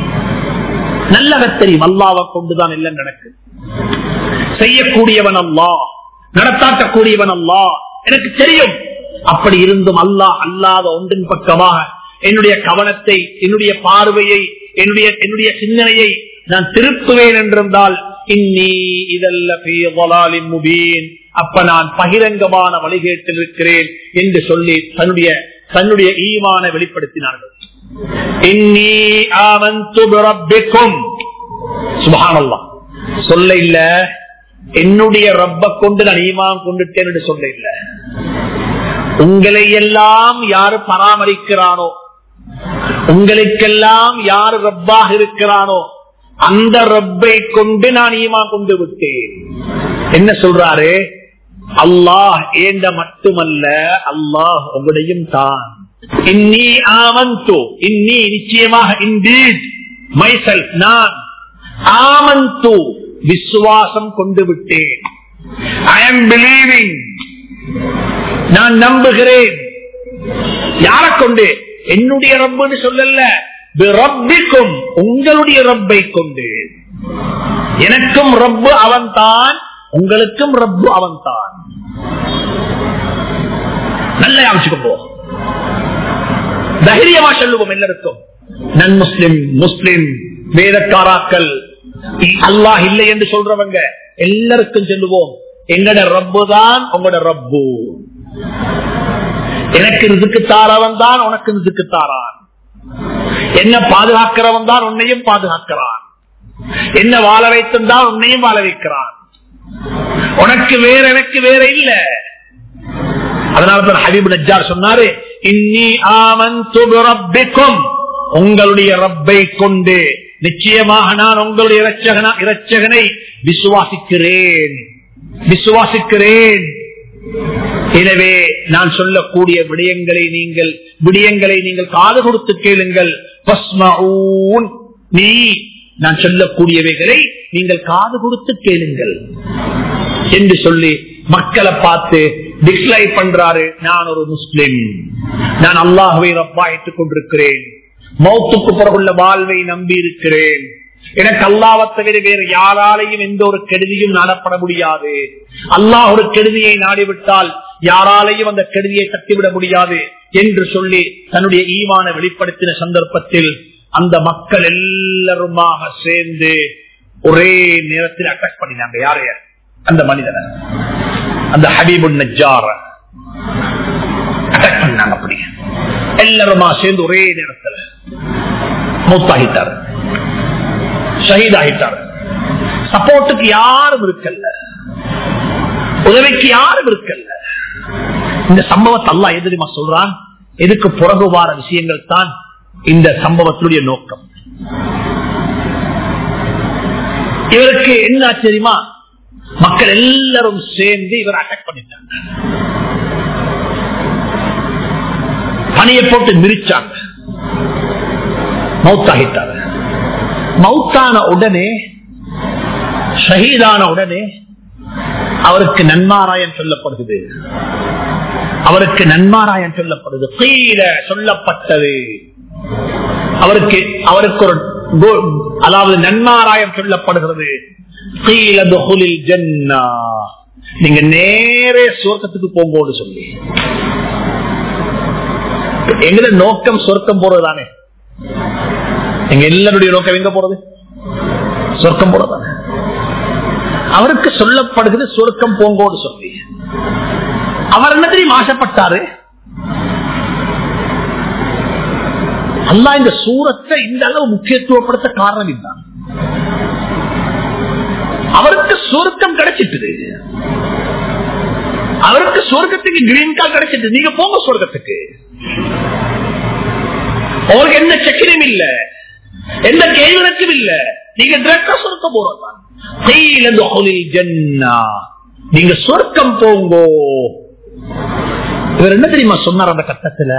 நல்லவ தெரியும் அல்லாவை கொண்டுதான் எல்லாம் நடக்குது செய்யக்கூடியவன் அல்லா நடத்தாட்டக்கூடியவன் அல்லா எனக்கு தெரியும் அப்படி இருந்தும் அல்லாஹ் அல்லாத ஒன்றின் பக்கமாக என்னுடைய கவனத்தை என்னுடைய பார்வையை என்னுடைய என்னுடைய சிந்தனையை நான் திருப்புவேன் என்றிருந்தால் இன்னி இதல்ல முபீன் அப்ப நான் பகிரங்கமான வழிகேட்டில் இருக்கிறேன் என்று சொல்லி தன்னுடைய தன்னுடைய ஈமான வெளிப்படுத்தினார்கள் இன்னி ஆமந்து பிரப்பிக்கும் சுபஹானல்லாஹ் சொல்ல இல்ல என்னுடைய ரப்ப கொண்டு நான் ஈமான் கொண்டுட்டேன் என்று சொல்ல இல்ல உங்களை எல்லாம் யாரு பராமரிக்கிறானோ உங்களுக்கெல்லாம் யார் ரப்பாக இருக்கிறானோ அந்த ரப்பை கொண்டு நான் ஈமா கொண்டு விட்டேன் என்ன சொல்றாரு அல்லாஹ் ஏண்ட மட்டுமல்ல அல்லாஹ் உங்களையும் தான் இன்னி ஆமந்து இன்னி நிச்சயமாக இண்டீட் மைசெல்ஃப் நான் ஆமந்து விசுவாசம் கொண்டு விட்டேன் ஐ எம் பிலீவிங் நான் நம்புகிறேன் யாரை கொண்டு என்னுடைய ரப்புன்னு சொல்லல ரப்பிக்கும் உங்களுடைய ரப்பை கொண்டு எனக்கும் ரப்பு அவன்தான் உங்களுக்கும் ரப்பு அவன்தான் நல்ல யோசிச்சுக்கோ தைரியமா சொல்லுவோம் எல்லாருக்கும் நன் முஸ்லிம் முஸ்லிம் வேதக்காராக்கள் அல்லாஹ் இல்லை என்று சொல்றவங்க எல்லாருக்கும் சொல்லுவோம் எங்கட ரப்பு தான் உங்களோட ரப்பு எனக்கு ரிசுக்கு தாரவன் தான் உனக்கு ரிசுக்கு தாரான் என்ன பாதுகாக்கிறவன் தான் உன்னையும் பாதுகாக்கிறான் என்ன வாழ வைத்திருந்தால் உன்னையும் வாழ வைக்கிறான் உனக்கு வேற எனக்கு வேற இல்ல அதனால தான் ஹபீப் நஜார் சொன்னாரு இன்னி ஆமன்து பிரப்பிக்கும் உங்களுடைய ரப்பை கொண்டு நிச்சயமாக நான் உங்களுடைய இரட்சகனா இரட்சகனை விசுவாசிக்கிறேன் விசுவாசிக்கிறேன் எனவே நான் சொல்லக்கூடிய விடயங்களை நீங்கள் விடயங்களை நீங்கள் காது கொடுத்து கேளுங்கள் பஸ்மஊன். நீ நான் சொல்லக்கூடியவைகளை நீங்கள் காது கொடுத்து கேளுங்கள் என்று சொல்லி மக்களை பார்த்து டிக்ளை பண்றாரு நான் ஒரு முஸ்லிம் நான் அல்லாஹுவை ரப்பாயிட்டுக் கொண்டிருக்கிறேன் மௌத்துக்கு பிறகுள்ள வாழ்வை நம்பி இருக்கிறேன் எனக்கு அல்லாவை தவிர வேறு யாராலையும் எந்த ஒரு கெடுதியும் நாடப்பட முடியாது அல்லாஹ் ஒரு கெடுதியை நாடிவிட்டால் யாராலையும் அந்த கெடுதியை தட்டிவிட முடியாது என்று சொல்லி தன்னுடைய ஈமான வெளிப்படுத்தின சந்தர்ப்பத்தில் அந்த மக்கள் எல்லாருமாக சேர்ந்து ஒரே நேரத்தில் அட்டாக் பண்ணினாங்க யாரைய அந்த மனிதனை அந்த ஹபீபுன் நஜார அட்டாக் பண்ணாங்க அப்படி எல்லாருமா சேர்ந்து ஒரே நேரத்தில் மூத்தாகிட்டார் ஷஹீதாகிட்டார் சப்போர்ட்டுக்கு யாரும் இருக்கல்ல உதவிக்கு யாரும் இருக்கல்ல இந்த சம்பவத்தை அல்லா எதிரிமா சொல்றான் எதுக்கு புறகு வார விஷயங்கள் தான் இந்த சம்பவத்தினுடைய நோக்கம் இவருக்கு என்ன ஆச்சரியமா மக்கள் எல்லாரும் சேர்ந்து இவர் அட்டாக் பண்ணிட்டாங்க பணியை போட்டு மிரிச்சாங்க மௌத்தாகிட்டார் மௌத்தான உடனே ஷஹீதான உடனே அவருக்கு நன்மாராயம் சொல்லப்படுகிறது அவருக்கு நன்மாராயம் சொல்லப்படுது கீழ சொல்லப்பட்டது அவருக்கு அவருக்கு ஒரு கோ- அதாவது நன்மாராயம் சொல்லப்படுகிறது கீழ துஹுலில் ஜன்னா நீங்க நேரே சுவர்க்கத்துக்கு போங்கோடு சொல்லி எங்கட நோக்கம் சொர்க்கம் போறதுதானே எங்க எல்லாருடைய நோக்கம் எங்க போறது சொர்க்கம் போறதுதானே அவருக்கு சொல்லப்படுகிறது சொர்க்கம் போங்கோடு சொல்லி அவர் என்ன தெரியும் ஆசைப்பட்டாரு அல்லா இந்த சூரத்தை இந்த அளவு முக்கியத்துவப்படுத்த காரணம் இதுதான் அவருக்கு சொர்க்கம் கிடைச்சிட்டு அவருக்கு சொர்க்கத்துக்கு கிரீன் கார்டு கிடைச்சிட்டு நீங்க போங்க சொர்க்கத்துக்கு அவருக்கு எந்த சக்கரையும் இல்ல எந்த கேள்விக்கும் இல்ல நீங்க டிரெக்டா சொர்க்கம் போறதான் நீங்க சொர்க்கம் போங்கோ இவர் என்ன தெரியுமா சொன்னார் அந்த கட்டத்துல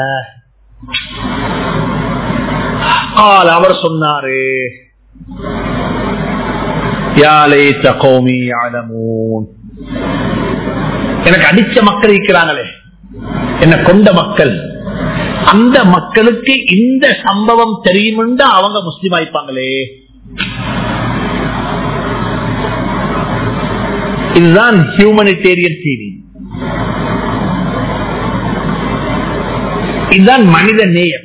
ஆள் அவர் சொன்னாரு யாலை தகோமி ஆலமூன் எனக்கு அடிச்ச மக்கள் இருக்கிறாங்களே என்ன கொண்ட மக்கள் அந்த மக்களுக்கு இந்த சம்பவம் தெரியுமென்று அவங்க முஸ்லீம் ஆயிப்பாங்களே இதுதான் ஹியூமனிடேரியன் தீரி இதுதான் மனித நேயம்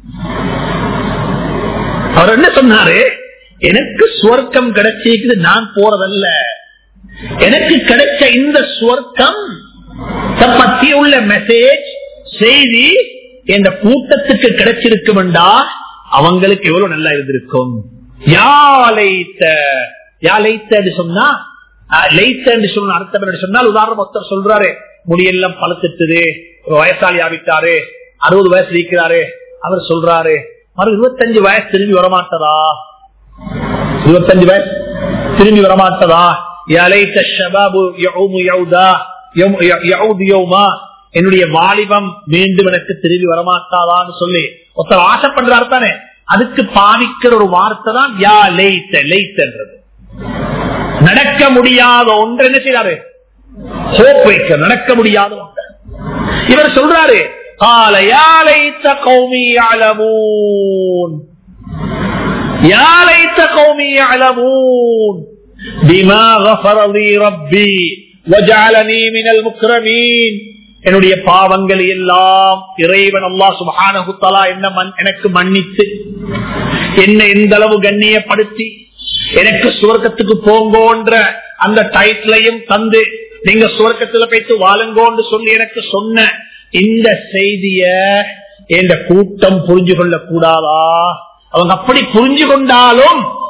அவர் என்ன சொன்னாரு எனக்கு சுவர்க்கம் கிடைச்சிருக்குது நான் போறதல்ல எனக்கு கிடைச்ச இந்த சுவர்க்கம் பத்தி உள்ள மெசேஜ் செய்தி என்ற கூட்டத்துக்கு கிடைச்சிருக்கும்டா அவங்களுக்கு எவ்வளவு நல்லா இருந்திருக்கும் யாழைத்த யாழைத்த சொன்னா அஹ், லைத்த என்று சொன்ன அர்த்தம் என்று சொன்னால் உதாரணம் ஒருத்தர் சொல்றாரு முடியெல்லாம் பழுத்துட்டுது ஒரு வயசாளி ஆவிட்டாரு அறுபது வயசு இருக்கிறாரு அவர் சொல்றாரு மறு இருபத்தஞ்சு வயசு திரும்பி வரமாட்டதா இருபத்தஞ்சு வயசு திரும்பி வரமாட்டதா யலைத்த ஷபாபு யௌமு யௌதா யௌமு ய- யௌது யௌமா என்னுடைய வாலிபம் மீண்டும் எனக்கு திரும்பி வரமாட்டாதான்னு சொல்லி ஒருத்தர் ஆசைப்படுறாரு தானே அதுக்கு பாவிக்கிற ஒரு வார்த்தை தான் யா லைத்த லைத்தன்றது நடக்க முடியாத ஒன்று என்ன செய்யறாரு ஹோப் வைக்க நடக்க முடியாத ஒன்று இவர் சொல்றாரு قال يا ليت قومي يعلمون يا ليت قومي يعلمون بما غفر لي ربي وجعلني من المكرمين என்னுடைய பாவங்கள் எல்லாம் இறைவன் அல்லாஹ் சுப்ஹானஹு தஆலா என்ன மன்- எனக்கு மன்னித்து என்னை எந்த அளவு கண்ணியப்படுத்தி எனக்கு சுவர்க்கத்துக்கு போங்கோன்ற அந்த டைட்டிலையும் தந்து நீங்க சுவர்க்கத்துல போயிட்டு வாழுங்கோன்னு சொல்லி எனக்கு சொன்ன இந்த செய்திய இந்த கூட்டம் புரிஞ்சு கொள்ள கூடாதா அவங்க அப்படி புரிஞ்சு கொண்டாலும்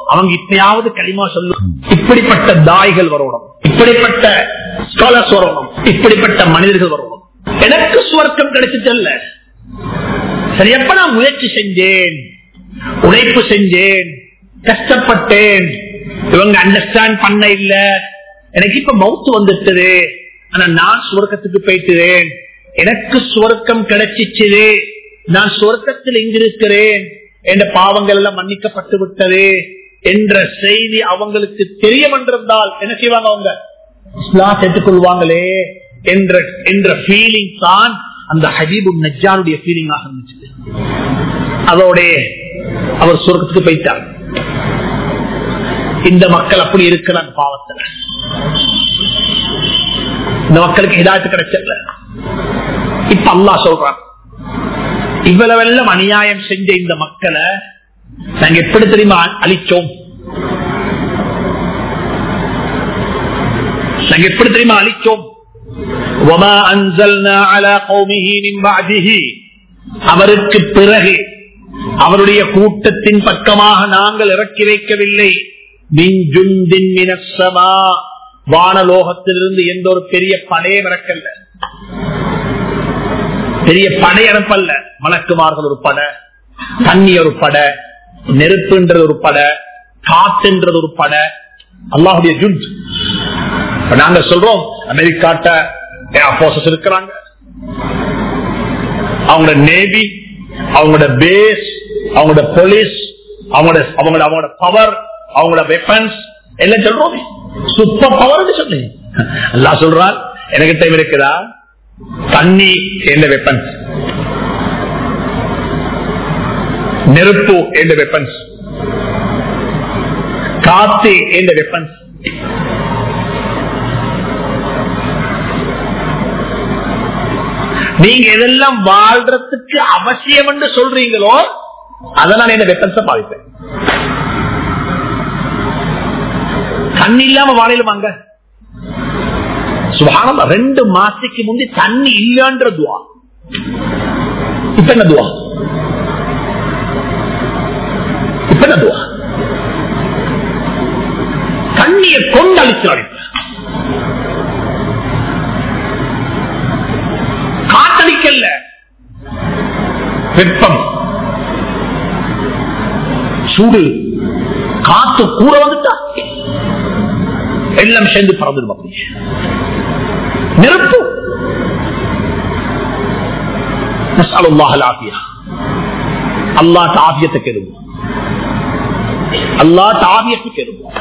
அவங்க இப்பயாவது களிமா சொல்லும் இப்படிப்பட்ட தாய்கள் வரணும் இப்படிப்பட்ட ஸ்காலர்ஸ் வரணும் இப்படிப்பட்ட மனிதர்கள் வரணும் எனக்கு சுவர்க்கம் கிடைச்சிட்டல்ல சரி எப்ப நான் முயற்சி செஞ்சேன் உழைப்பு செஞ்சேன் கஷ்டப்பட்டேன் இவங்க அண்டர்ஸ்டாண்ட் பண்ண இல்ல எனக்கு இப்ப மவுத்து வந்துட்டது ஆனா நான் சுவர்க்கத்துக்கு போயிட்டுறேன் எனக்கு சுவர்க்கம் கிடைச்சிச்சு நான் சுவர்க்கத்தில் எங்கிருக்கிறேன் என்ற பாவங்கள் எல்லாம் மன்னிக்கப்பட்டு விட்டது என்ற செய்தி அவங்களுக்கு தெரியும் என்றிருந்தால் என்ன செய்வாங்க அவங்க இஸ்லாம் ஏற்றுக்கொள்வாங்களே என்ற என்ற ஃபீலிங் தான் அந்த ஹபீபு நஜானுடைய ஃபீலிங்காக இருந்துச்சு அதோட அவர் சொர்க்கத்துக்கு போயிட்டார் இந்த மக்கள் அப்படி இருக்கிறாங்க பாவத்தில் இந்த மக்களுக்கு ஹிதாயத்து கிடைச்சல இப்ப அல்லா சொல்றான் இவ்வளவெல்லாம் அநியாயம் செஞ்ச இந்த மக்களை நாங்க எப்படி தெரியுமா அழிச்சோம் நாங்க எப்படி தெரியுமா அழிச்சோம் وَمَا أَنزَلْنَا عَلَى قَوْمِهِ مِنْ بَعْدِهِ அவருக்கு பிறகு அவருடைய கூட்டத்தின் பக்கமாக நாங்கள் இறக்கி வைக்கவில்லை மின் ஜுந்தின் மினஸ்ஸமா வானலோகத்திலிருந்து எந்த ஒரு பெரிய படையை இறக்கல்ல பெரிய படை அனுப்பல்ல மலக்குமார்கள் ஒரு படை தண்ணி ஒரு படை நெருப்புன்றது ஒரு படை காத்துன்றது ஒரு படை அல்லாஹுடைய ஜுண்ட் இப்ப நாங்க சொல்றோம் அமெரிக்காட்ட போர்சஸ் இருக்கிறாங்க அவங்களோட நேவி அவங்களோட பேஸ் அவங்களோட போலீஸ் அவங்களோட அவங்களோட அவங்களோட பவர் அவங்களோட வெப்பன்ஸ் எல்லாம் சொல்றோம் சூப்பர் பவர் சொல்லி அல்லா சொல்றான் எனக்கு டைம் இருக்குதா தண்ணி எந்த வெப்பன்ஸ் நெருப்பு எந்த வெப்பன்ஸ் காத்து எந்த வெப்பன்ஸ் நீங்க எதெல்லாம் வாழ்றதுக்கு அவசியம் என்று சொல்றீங்களோ அதை நான் என்ன வெப்பன்ஸ பாவிப்பேன் தண்ணி இல்லாம வாழையிலுமாங்க சுபானம் ரெண்டு மாசத்துக்கு முந்தி தண்ணி இல்லன்ற துவா இப்ப என்ன துவா இப்ப என்ன துவா தண்ணியை கொண்டு அழிச்சு காத்தடிக்கல்ல வெப்பம் சூடு காத்து கூட வந்துட்டா எல்லாம் சேர்ந்து பறந்துடும் அப்படி நெருப்பு அல்லா தாபியத்தை கெடுவோம் அல்லா தாபியத்தை கெடுவோம்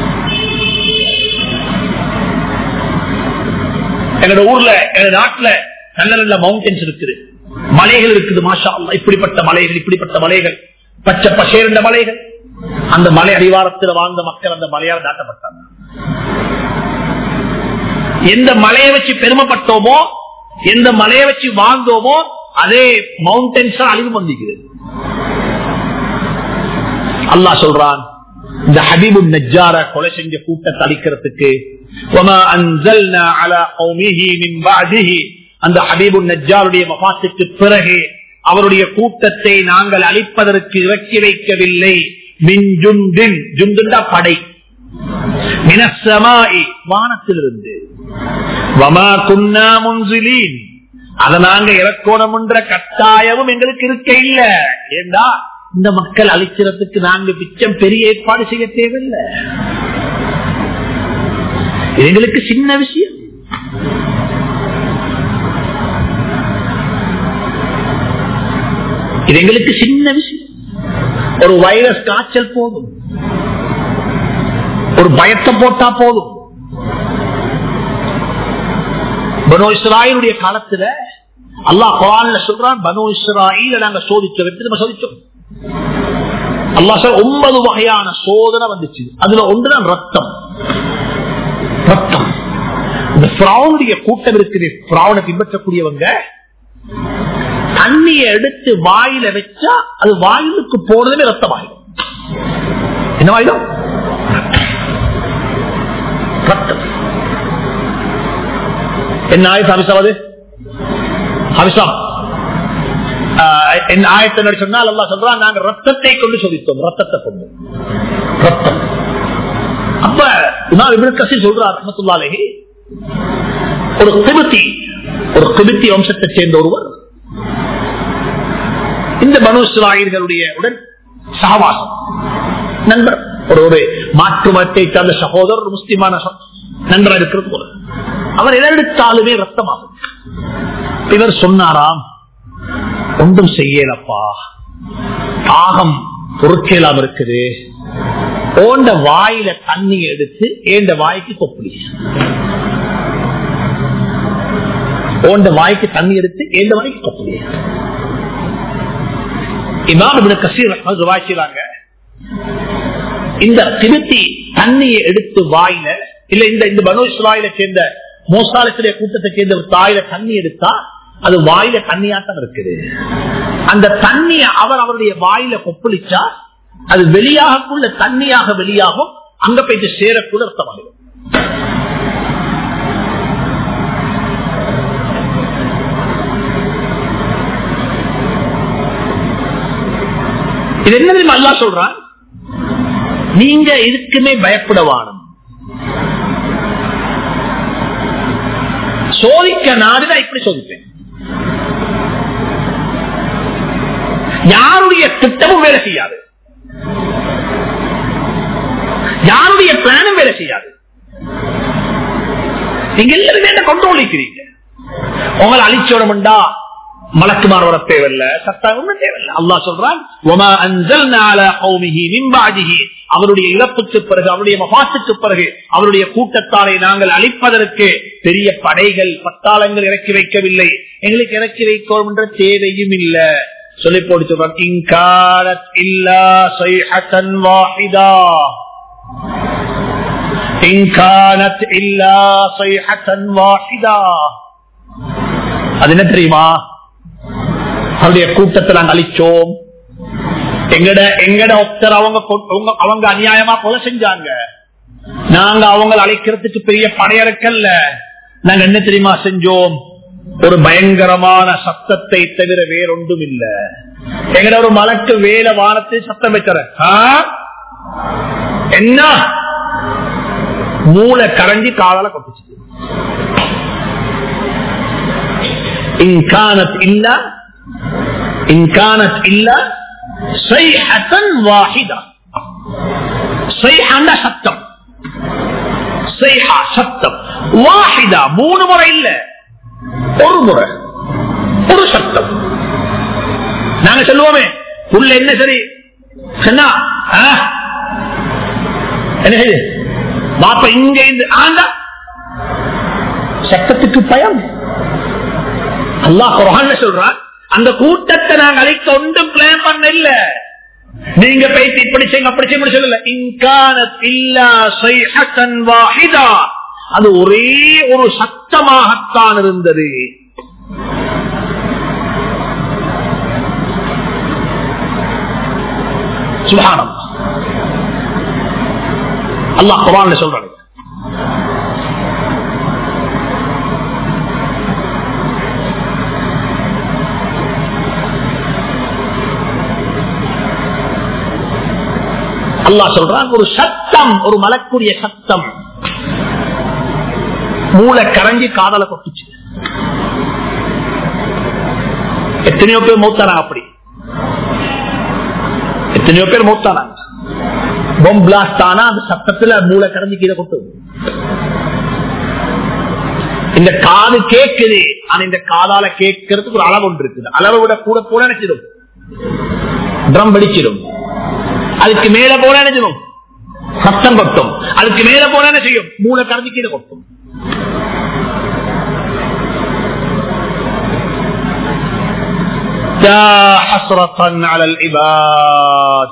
எங்களோட ஊர்ல எங்க நாட்டுல நல்ல நல்ல மவுண்டன்ஸ் இருக்குது மலைகள் இருக்குது மாஷா அல்லா இப்படிப்பட்ட மலைகள் இப்படிப்பட்ட மலைகள் பச்சை பசேர்ந்த மலைகள் அந்த மலை அடிவாரத்தில் வாழ்ந்த மக்கள் அந்த மலையால் தாட்டப்பட்டாங்க எந்த மலையை வச்சு பெருமைப்பட்டோமோ எந்த மலையை வச்சு வாழ்ந்தோமோ அதே மவுண்டன்ஸ் அழிவு வந்திருக்கிறது அல்லா சொல்றான் இந்த ஹபீபு நஜார கொலை செஞ்ச கூட்டத்தை அழிக்கிறதுக்கு அந்த ஹபீபு நஜாருடைய மபாத்துக்கு பிறகு அவருடைய கூட்டத்தை நாங்கள் அழிப்பதற்கு இறக்கி வைக்கவில்லை மின்ஜுண்டின் ஜுண்டுண்டா படை மினசமாய் வானத்திலிருந்து வமா குன்னா முன்சிலீன் அதை நாங்க இறக்கோணம் என்ற கட்டாயமும் எங்களுக்கு இருக்க இல்ல ஏண்டா இந்த மக்கள் அழிக்கிறதுக்கு நாங்க பிச்சம் பெரிய ஏற்பாடு செய்ய தேவையில்லை எங்களுக்கு சின்ன விஷயம் இது எங்களுக்கு சின்ன விஷயம் ஒரு வைரஸ் காய்ச்சல் போதும் ஒரு பயத்தை போட்டா போதும் பனோ இஸ்ராயலுடைய காலத்துல அல்லாஹ் குரான்ல சொல்றான் பனோ இஸ்ராயில நாங்க சோதிச்சோம் எப்படி நம்ம சோதிச்சோம் அல்லாஹ் சொல்ற ஒன்பது வகையான சோதனை வந்துச்சு அதுல ஒன்றுதான் ரத்தம் ரத்தம் இந்த பிராவுடைய கூட்டம் இருக்குது பிராவனை பின்பற்றக்கூடியவங்க தண்ணியை எடுத்து வாயில வச்சா அது வாயிலுக்கு போனதுமே ரத்தமாயிடும் என்ன ஆயிடும் ரத்தம் என்ன ஆயுஷ் அபிஷாம் அது அபிஷாம் ஆஹ், என்ன ஆயத்தை சொன்னால் அல்லா சொல்றான் நாங்க ரத்தத்தை கொண்டு சோதித்தோம் ரத்தத்தை கொண்டு ரத்தம் அப்ப இமாம் இப்னு கசீர் சொல்றார் ரஹ்மத்துல்லாஹி ஒரு கிபித்தி ஒரு கிபித்தி வம்சத்தை சேர்ந்த ஒருவர் இந்த பனு இஸ்ராயல்களுடைய உடன் சகவாசம் நண்பர் ஒரு ஒரு மாற்று மதத்தை சார்ந்த சகோதரர் முஸ்லிமான ச- நண்பராக இருக்கிறது போல அவர் எதெடுத்தாலுமே ரத்தமாகும் இவர் சொன்னாராம் ஒன்றும் செய்யலப்பா தாகம் பொறுக்கேலாம் இருக்குது ஓண்ட வாயில தண்ணி எடுத்து ஏண்ட வாய்க்கு கொப்பளி ஓண்ட வாய்க்கு தண்ணி எடுத்து ஏண்ட வாய்க்கு கொப்பளி இமாம் இப்னு கசீர் ரஹ்மத்துல்லாஹி வாய்க்கிறாங்க இந்த திருத்தி தண்ணியை எடுத்து வாயில இல்ல இந்த இந்த பனு இஸ்ராயில சேர்ந்த மோசாலத்திலே கூட்டத்தை சேர்ந்த ஒரு தாயில தண்ணி எடுத்தா அது வாயில தண்ணியாட்டம் இருக்குது அந்த தண்ணியை அவர் அவருடைய வாயில கொப்பளிச்சா அது வெளியாகக்குள்ள தண்ணியாக வெளியாகும் அங்க போயிட்டு சேரக்கூட அர்த்தமாகும் இது என்ன தெரியுமா அல்லாஹ் சொல்றான் நீங்க இதுக்குமே பயப்படவானும் சோதிக்க நாடுதான் இப்படி சோதிப்பேன் யாருடைய திட்டமும் வேலை செய்யாது யாருடைய பிளானும் வேலை செய்யாது நீங்க எல்லாருமே என்ன கொண்டு ஒழிக்கிறீங்க உங்களை அழிச்சோடமுண்டா மலக்குமார் வர தேவையில்ல சட்டம் ஒண்ணும் தேவையில்லை அல்லாஹ் சொல்றான் "வமா அன்சல்னா அலா கௌமிஹி மின் பஅதிஹி." அவருடைய இழப்புக்கு பிறகு அவருடைய மபாத்துக்கு பிறகு அவருடைய கூட்டத்தாரை நாங்கள் அழிப்பதற்கு பெரிய படைகள் பட்டாளங்கள் இறக்கி வைக்கவில்லை எங்களுக்கு இறக்கி வைக்கணும் என்ற தேவையும் இல்ல சொல்லி போட்டு சொல்றான் "இன்கானத் இல்லா ஸைஹத்தன் வாஹிதா." இன்கானத் இல்லா ஸைஹத்தன் வாஹிதா. அது என்ன தெரியுமா அவருடைய கூட்டத்தை நாங்கள் அழிச்சோம் எங்கட எங்கட ஒருத்தர் அவங்க கொ- அவங்க- அவங்க அநியாயமா கொலை செஞ்சாங்க நாங்க அவங்களை அழைக்கிறதுக்கு பெரிய படையறக்கல்ல நாங்க என்ன தெரியுமா செஞ்சோம் ஒரு பயங்கரமான சத்தத்தை தவிர வேறொன்றும் இல்ல எங்கட ஒரு மலக்கு வேல வானத்தை சத்தம் வைக்கிற என்ன மூளை கரைஞ்சி காலால கொட்டுச்சு இன்கானத் இல்ல இன்கானத் இல்ல சைஹத்தன் வாஹிதா சைஹாண்ட சத்தம் சைஹா சத்தம் வாஹிதா மூணு முறை இல்ல ஒரு முறை ஒரு சத்தம் நாங்க சொல்லுவோமே உள்ள என்ன சரி சொன்னா ஆ? என்ன செய்யுது பாப்பா இங்க இருந்து ஆண்டா சத்தத்துக்கு பயம் அல்லாஹ் குரான்ல சொல்றான் அந்த கூட்டத்தை நாங்க அழைக்க ஒன்றும் பிளான் பண்ண இல்ல நீங்க பேசி இப்படி செய்யுங்க அப்படி செய்ய சொல்லல இன்கானத் இல்லா சைஹத்தன் வாஹிதா அது ஒரே ஒரு சத்தமாகத்தான் இருந்தது சுபானம் அல்லாஹ் குரான்ல சொல்றாங்க அல்லாஹ் சொல்றான் ஒரு சத்தம் ஒரு மலக்குரிய சத்தம் மூளை கரைஞ்சி காதல கொட்டுச்சு எத்தனையோ பேர் மூத்தானாங்க அப்படி எத்தனையோ பேர் மூத்தானாங்க பொம் பிளாஸ்ட் ஆனா அந்த சத்தத்துல மூளை கரைஞ்சி கீழே கொட்டு இந்த காது கேக்குது ஆனா இந்த காதால கேட்கறதுக்கு ஒரு அளவு ஒன்று இருக்குது அளவை விட கூட கூட நினைச்சிடும் ட்ரம் வெடிச்சிடும் அதுக்கு மேல போன என்ன செய்யும் சத்தம் கொட்டும் அதுக்கு மேல போன என்ன செய்யும் மூளை கரைஞ்சி கீழே கொட்டும் يا حسرة على العباد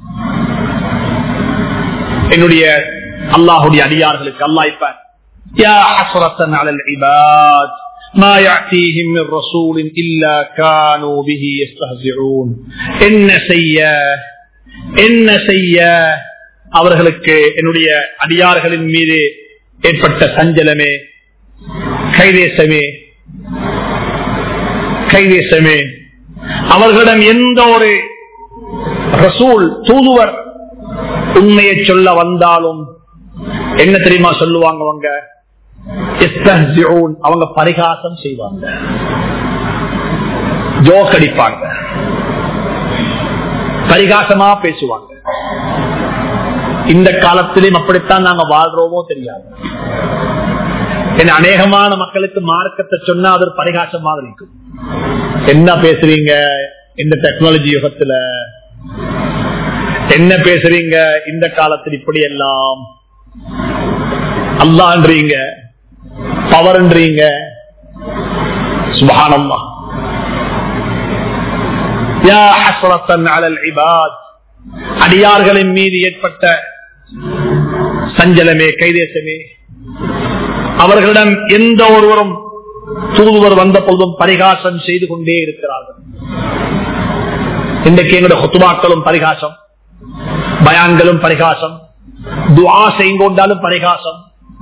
என்னுடைய அல்லாஹுடைய அடியார்களுக்கு அல்லாஹ் இப்ப يا حسرة على العباد ما يأتيهم من رسول إلا كانوا به يستهزئون என்ன செய்ய என்ன செய்ய அவர்களுக்கு என்னுடைய அடியார்களின் மீது ஏற்பட்ட சஞ்சலமே கைதேசமே கைதேசமே அவர்களிடம் எந்த ஒரு ரசூல் தூதுவர் உண்மையை சொல்ல வந்தாலும் என்ன தெரியுமா சொல்லுவாங்க அவங்க இஸ்தஹ்சிஊன். அவங்க பரிகாசம் செய்வாங்க ஜோக் அடிப்பாங்க பரிகாசமா பேசுவாங்க இந்த காலத்திலும் அப்படித்தான் நாங்க வாழ்றோமோ தெரியாது என் அநேகமான மக்களுக்கு மார்க்கத்தை சொன்னா அது ஒரு பரிகாசம் மாதிரி இருக்கும் என்ன பேசுறீங்க இந்த டெக்னாலஜி யுகத்துல என்ன பேசுறீங்க இந்த காலத்தில் இப்படி எல்லாம் அல்லான்றீங்க பவர்ன்றீங்க சுபஹானல்லாஹ் யா ஹஸ்ரத்தன் அலல் இபாத் அடியார்களின் மீது ஏற்பட்ட சஞ்சலமே கைதேசமே அவர்களிடம் எந்த ஒருவரும் தூதுவர் வந்த பொழுதும் பரிகாசம் செய்து கொண்டே இருக்கிறார்கள் இன்றைக்கு எங்களுடைய கொத்துமாக்களும் பரிகாசம் பயான்களும் பரிகாசம் துவா செய்து கொண்டாலும் பரிகாசம்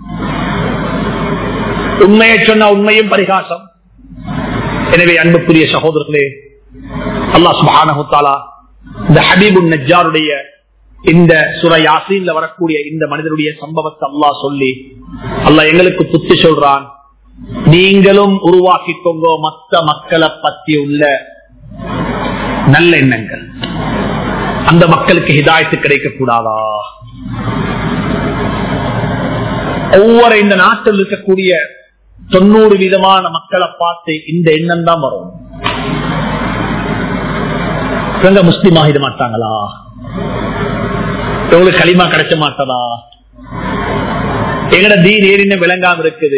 உண்மையை சொன்ன உண்மையும் பரிகாசம் எனவே அன்புக்குரிய சகோதரர்களே அல்லாஹ் சுப்ஹானஹு தஆலா இந்த ஹபீபுன் நஜ்ஜாருடைய இந்த சுர யாசீன்ல வரக்கூடிய இந்த மனிதனுடைய சம்பவத்தை அல்லாஹ் சொல்லி அல்லாஹ் எங்களுக்கு புத்தி சொல்றான் நீங்களும் உருவாக்கிக்கோங்க மத்த மக்களை பத்தி உள்ள நல்ல எண்ணங்கள் அந்த மக்களுக்கு ஹிதாயத்து கிடைக்க கூடாதா ஒவ்வொரு இந்த நாட்டில் இருக்கக்கூடிய தொண்ணூறு விதமான மக்களை பார்த்து இந்த எண்ணம் தான் வரும் இவங்க முஸ்லீம் ஆகிட மாட்டாங்களா இவங்களுக்கு களிமா கிடைச்ச மாட்டதா எங்கட தீன் ஏறின விளங்காம இருக்குது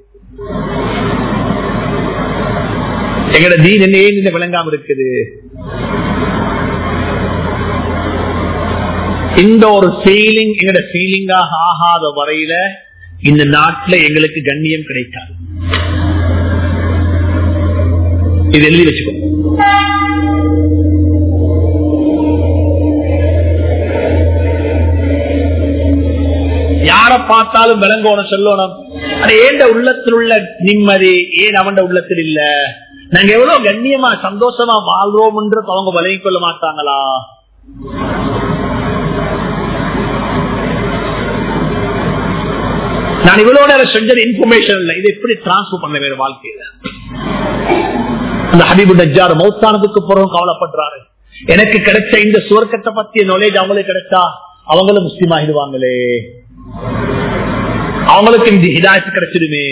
எங்கட தீன் என்ன ஏறின விளங்காம இருக்குது இந்த ஒரு ஃபீலிங் எங்கட ஃபீலிங்காக ஆகாத வரையில இந்த நாட்டுல எங்களுக்கு கண்ணியம் கிடைக்காது இது எழுதி வச்சுக்கோ யார பார்த்தாலும் விளங்கோணும் சொல்லணும் அது ஏண்ட உள்ளத்தில் உள்ள நிம்மதி ஏன் அவன் உள்ளத்தில் இல்ல நாங்க எவ்வளவு கண்ணியமா சந்தோஷமா வாழ்றோம் என்று அவங்க விலகிக் கொள்ள மாட்டாங்களா நான் இவ்வளவு நேரம் செஞ்சது இன்ஃபர்மேஷன் இல்ல இது எப்படி டிரான்ஸ்பர் பண்ண வேற வாழ்க்கையில அந்த ஹபீபு நஜார் மௌத்தானதுக்கு பிறகு கவலைப்படுறாரு எனக்கு கிடைச்ச இந்த சுவர்க்கத்தை பத்திய நாலேஜ் அவங்களுக்கு கிடைச்சா அவங்களும் முஸ்லீம் ஆகிடுவாங்களே அவங்களுக்கு இந்த ஹிதாயத்து கிடைச்சிடுமே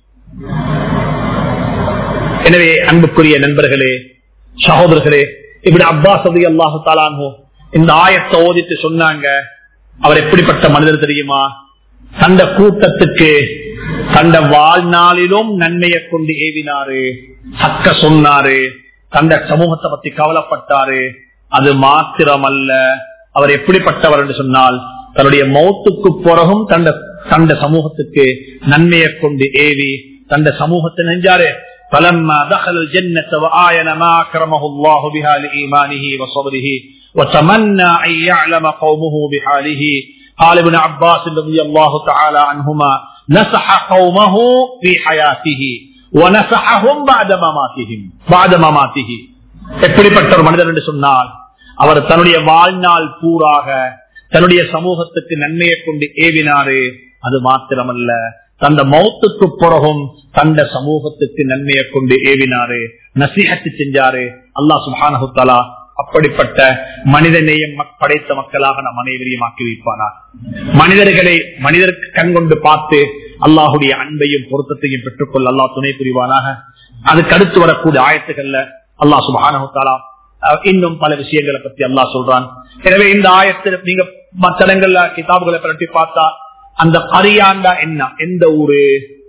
எனவே அன்புக்குரிய நண்பர்களே சகோதரர்களே இப்படி அப்பாஸ் அலி அல்லாஹு தாலானோ இந்த ஆயத்தை ஓதிட்டு சொன்னாங்க அவர் எப்படிப்பட்ட மனிதர் தெரியுமா தந்த கூட்டத்துக்கு தந்த வாழ்நாளிலும் நன்மையை கொண்டு ஏவினாரு சக்க சொன்னாரு தந்த சமூகத்தை பத்தி கவலைப்பட்டாரு அது மாத்திரமல்ல அவர் எப்படிப்பட்டவர் என்று சொன்னால் தன்னுடைய மௌத்துக்கு பிறகும் தந்த தந்த சமூகத்துக்கு நன்மையை கொண்டு ஏவி தந்த சமூகத்தை நெஞ்சாரு فلما دخل الجنة وآين ما أكرمه الله بها لإيمانه وصبره وتمنى أن يعلم قومه بحاله قال ابن عباس رضي الله تعالى عنهما نصح قومه في حياته ونصحهم بعد مماتهم بعد مماته எப்படிப்பட்ட ஒரு மனிதர் என்று சொன்னால் அவர் தன்னுடைய வாழ்நாள் பூராக தன்னுடைய சமூகத்துக்கு நன்மையை கொண்டு ஏவினாரு அது மாத்திரமல்ல தந்த மௌத்துக்கு பிறகும் தந்த சமூகத்துக்கு நன்மையை கொண்டு ஏவினாரு நசிஹத்து செஞ்சாரு அல்லா சுபானகுத்தாலா அப்படிப்பட்ட மனித நேயம் படைத்த மக்களாக நம் அனைவரையும் ஆக்கி வைப்பானா மனிதர்களை மனிதருக்கு கண் கொண்டு பார்த்து அல்லாஹுடைய அன்பையும் பொருத்தத்தையும் பெற்றுக்கொள்ள அல்லாஹ் துணை புரிவானாக அதுக்கு அடுத்து வரக்கூடிய ஆயத்துக்கள்ல அல்லாஹ் சுபானகுத்தாலா இன்னும் பல விஷயங்களை பத்தி அல்லாஹ் சொல்றான் எனவே இந்த ஆயத்தில் நீங்க மற்ற இடங்கள்ல கிதாபுகளை பரட்டி பார்த்தா அந்த கரியாண்டா என்ன எந்த ஊரு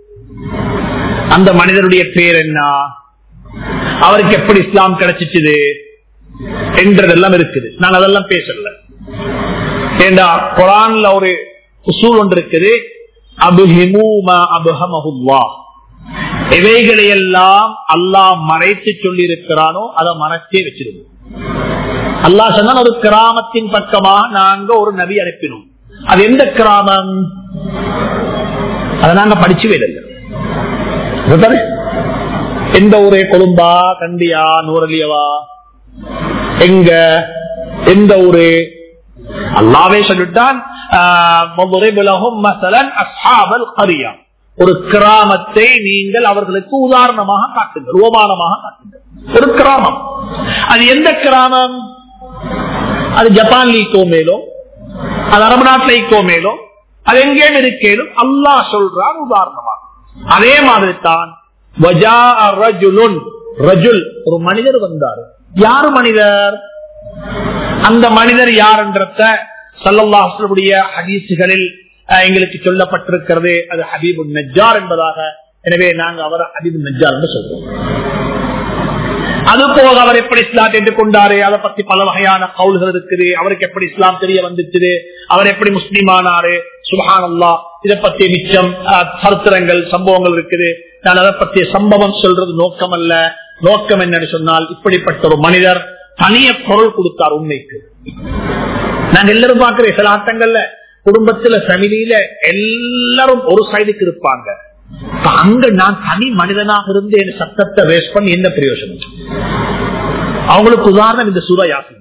அந்த மனிதனுடைய பேர் என்ன அவருக்கு எப்படி இஸ்லாம் கிடைச்சிச்சுது என்றதெல்லாம் இருக்குது நான் அதெல்லாம் பேசல ஏண்டா குரான்ல ஒரு உசூல் ஒன்று இருக்குது அபுஹிமூமா அபுஹமஹுல்லா எவைகளை எல்லாம் அல்லாஹ் மறைத்து சொல்லி இருக்கிறானோ அதை மறைச்சே வச்சிருவோம் அல்லாஹ் சொன்ன ஒரு கிராமத்தின் பக்கமா நாங்க ஒரு நபி அனுப்பினோம் அது எந்த கிராமம் அதை நாங்க படிச்சு வேலை எந்த ஊரே கொழும்பா கண்டியா நூரலியவா எங்க எந்த ஊரு அல்லாவே சொல்லிட்டான் ஆஹ், وَضْرِبْ لَهُمْ مَثَلًا أَصْحَابَ الْقَرْيَةِ. ஒரு கிராமத்தை நீங்கள் அவர்களுக்கு உதாரணமாக காட்டுங்கள் ஓமானமாக காட்டுங்கள் ஒரு கிராமம் அது எந்த கிராமம் அது ஜப்பான்ல இருக்கோ மேலும் அது அரபு நாட்டில் இருக்கோ மேலும் அது எங்கேயும் இருக்கேனும் அல்லாஹ் சொல்றான் உதாரணமாக அதே மாதிரி தான் வஜாஅ ரஜுலுன். ரஜுல் ஒரு மனிதர் வந்தார் யாரு மனிதர் அந்த மனிதர் யார் என்றத சல்லல்லாஹுடைய ஹதீசுகளில் அஹ், எங்களுக்கு சொல்லப்பட்டிருக்கிறது அது ஹபீபு நஜ்ஜார் என்பதாக எனவே நாங்க அவர் ஹபீபு நஜ்ஜார் என்று சொல்றோம் அது போக அவர் எப்படி இஸ்லாம் ஏற்றுக்கொண்டாரு அதை பத்தி பல வகையான கவுல்கள் இருக்குது அவருக்கு எப்படி இஸ்லாம் தெரிய வந்துச்சு அவர் எப்படி முஸ்லீம் ஆனாரு சுபஹான் அல்லா இதை பத்தி மிச்சம் அஹ், சரித்திரங்கள் சம்பவங்கள் இருக்குது நான் அதை பற்றிய சம்பவம் சொல்றது நோக்கம் அல்ல நோக்கம் என்னன்னு சொன்னால் இப்படிப்பட்ட ஒரு மனிதர் தனிய குரல் கொடுத்தார் உண்மைக்கு நாங்க எல்லாரும் பாக்குற சில ஆட்டங்கள்ல குடும்பத்துல ஃபேமிலியில எல்லாரும் ஒரு சைடுக்கு இருப்பாங்க இப்ப அங்க நான் தனி மனிதனாக இருந்து என் சத்தத்தை வேஸ்ட் பண்ணி என்ன பிரயோஜனம் அவங்களுக்கு உதாரணம் இந்த சூறா யாசின்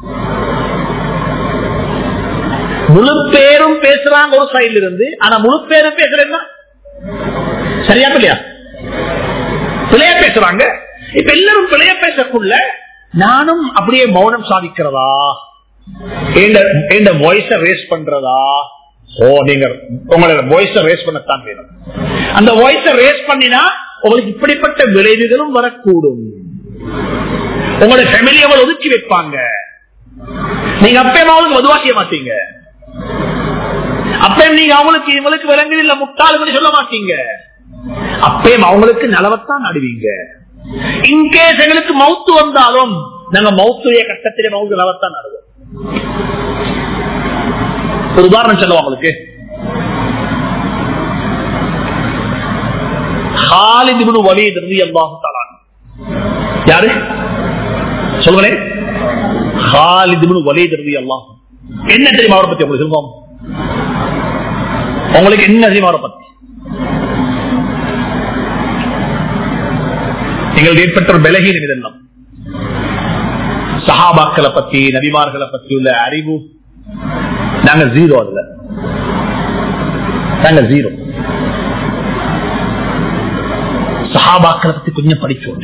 முழு பேரும் பேசுறாங்க ஒரு சைடுல இருந்து ஆனா முழு பேரும் பேசுறேன்னா சரியா இல்லையா பிழைய பேசுறாங்க இப்ப எல்லாரும் பிழைய பேசக்குள்ள நானும் அப்படியே மௌனம் சாதிக்கிறதா வாய்ஸ ரேஸ் பண்றதா ஓ நீங்க உங்களோட வாய்ஸ ரேஸ் பண்ணத்தான் வேணும் அந்த வாய்ஸ ரேஸ் பண்ணினா உங்களுக்கு இப்படிப்பட்ட விளைவுகளும் வரக்கூடும் உங்களோட ஃபேமிலி அவள் ஒதுக்கி வைப்பாங்க நீங்க அப்பயும் அவங்களுக்கு மதுவா செய்ய மாட்டீங்க அப்பயும் நீங்க அவங்களுக்கு இவங்களுக்கு விலங்கு இல்ல முட்டாளுன்னு சொல்ல மாட்டீங்க அப்பயும் அவங்களுக்கு நலவத்தான் நடுவீங்க இன்கேஸ் எங்களுக்கு மவுத்து வந்தாலும் நாங்க மவுத்துடைய கட்டத்திலே மவுத்து நலவத்தான் நடுவோம் ஒரு உதாரணம் சொல்லுவோம் உங்களுக்கு ஹாலித் இப்னு வலீத் ரலியல்லாஹு தஆலா யாரு சொல்லுங்களேன் ஹாலித் இப்னு வலீத் ரலியல்லாஹு என்ன தெரியுமா அவரை பத்தி உங்களுக்கு சொல்லுவோம் உங்களுக்கு என்ன தெரியுமா அவரை பத்தி எங்களுக்கு ஏற்பட்ட ஒரு பலகீனம் இதெல்லாம் சஹாபாக்களை பத்தி நபிமார்களை பத்தி உள்ள அறிவு நாங்க ஜீரோ அதுல நாங்க ஜீரோ சஹாபாக்களை பத்தி கொஞ்சம் படிச்சோம்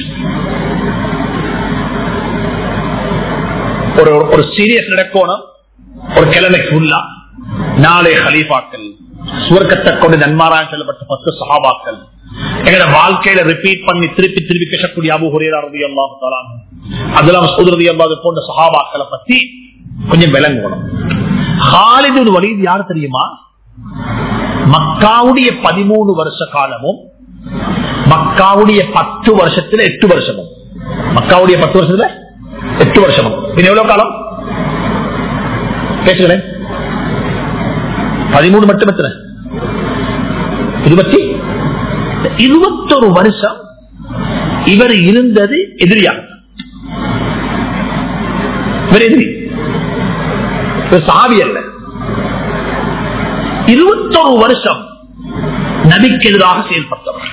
ஒரு ஒரு சீரியஸ் நடக்கணும் ஒரு கிழமைக்கு உள்ளா நாளை ஹலீஃபாக்கள் சுவர்க்கத்தை கொண்டு நன்மாராக சொல்லப்பட்ட பத்து சஹாபாக்கள் எங்களோட வாழ்க்கையில ரிப்பீட் பண்ணி திருப்பி திருப்பி பேசக்கூடிய அபுஹுரேரா ரவி அல்லாஹு அதெல்லாம் சோதரதி அல்லாது போன்ற சஹாபாக்களை பத்தி கொஞ்சம் விளங்கணும் ஹாலிது வலிது யார் தெரியுமா மக்காவுடைய பதிமூணு வருஷ காலமும் மக்காவுடைய பத்து வருஷத்துல எட்டு வருஷமும் மக்காவுடைய பத்து வருஷத்துல எட்டு வருஷமும் இது எவ்வளவு காலம் பேசுகிறேன் பதிமூணு மட்டும் எத்தனை இருபத்தி இருபத்தொரு வருஷம் இவர் இருந்தது எதிரியாக இவர் எதிரி இவர் சாவி அல்ல இருபத்தொரு வருஷம் நபிக்கு எதிராக செயல்பட்டவர்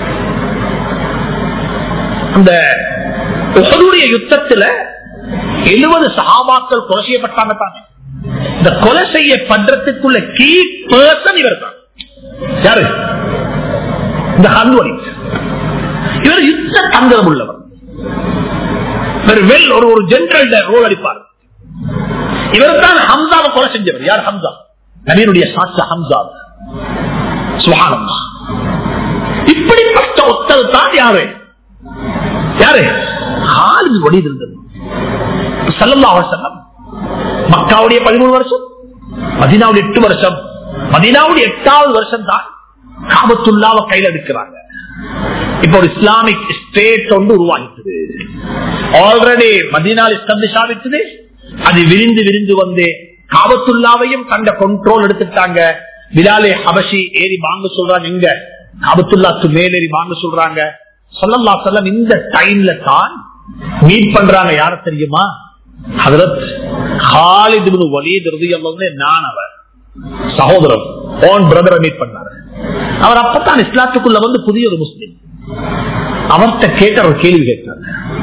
அந்த உகதுடைய யுத்தத்துல எழுபது சகாபாக்கள் கொலை செய்யப்பட்டாங்க தானே இந்த கொலை செய்யப்படுறதுக்குள்ள கீ பர்சன் இவர் தான் யாரு இந்த ஹன்வரி இவர் யுத்த தந்திரம் உள்ளவர் இவர் வெல் ஒரு ஒரு ஜெனரல் ரோல் அடிப்பார் இவர் தான் ஹம்சாவை கொலை செஞ்சவர் யார் ஹம்சா நவீனுடைய சாட்ச ஹம்சா சுகானம் இப்படிப்பட்ட ஒத்தல் தான் யாரு யாரு ஹாலிது ஒளிது இருந்தது சல்லல்லா செல்லம் மக்காவுடைய பதிமூணு வருஷம் மதினாவுடைய எட்டு வருஷம் மதினாவுடைய எட்டாவது வருஷம் தான் காபத்துள்ளாவ கையில் எடுக்கிறாங்க இப்ப ஒரு இஸ்லாமிக் ஸ்டேட் ஒன்று உருவாகிட்டது ஆல்ரெடி மதினால் எஸ்டாப்ளிஷ் ஆகிட்டது அது விரிந்து விரிந்து வந்து காபத்துள்ளாவையும் கண்ட கண்ட்ரோல் எடுத்துட்டாங்க விலாலே ஹபஷி ஏறி வாங்க சொல்றாங்க இங்க காபத்துல்லாக்கு மேலேறி வாங்க சொல்றாங்க சொல்லல்லா சொல்லம் இந்த டைம்ல தான் மீட் பண்றாங்க யார தெரியுமா ஹதரத் ஹாலித் வலிது நான் அவர் சகோதரர் ஓன் பிரதரை மீட் பண்ணாரு அவர் அப்பதான் இஸ்லாத்துக்குள்ள வந்து புதிய ஒரு முஸ்லீம் அவர்கிட்ட கேட்ட ஒரு கேள்வி கேட்டாங்க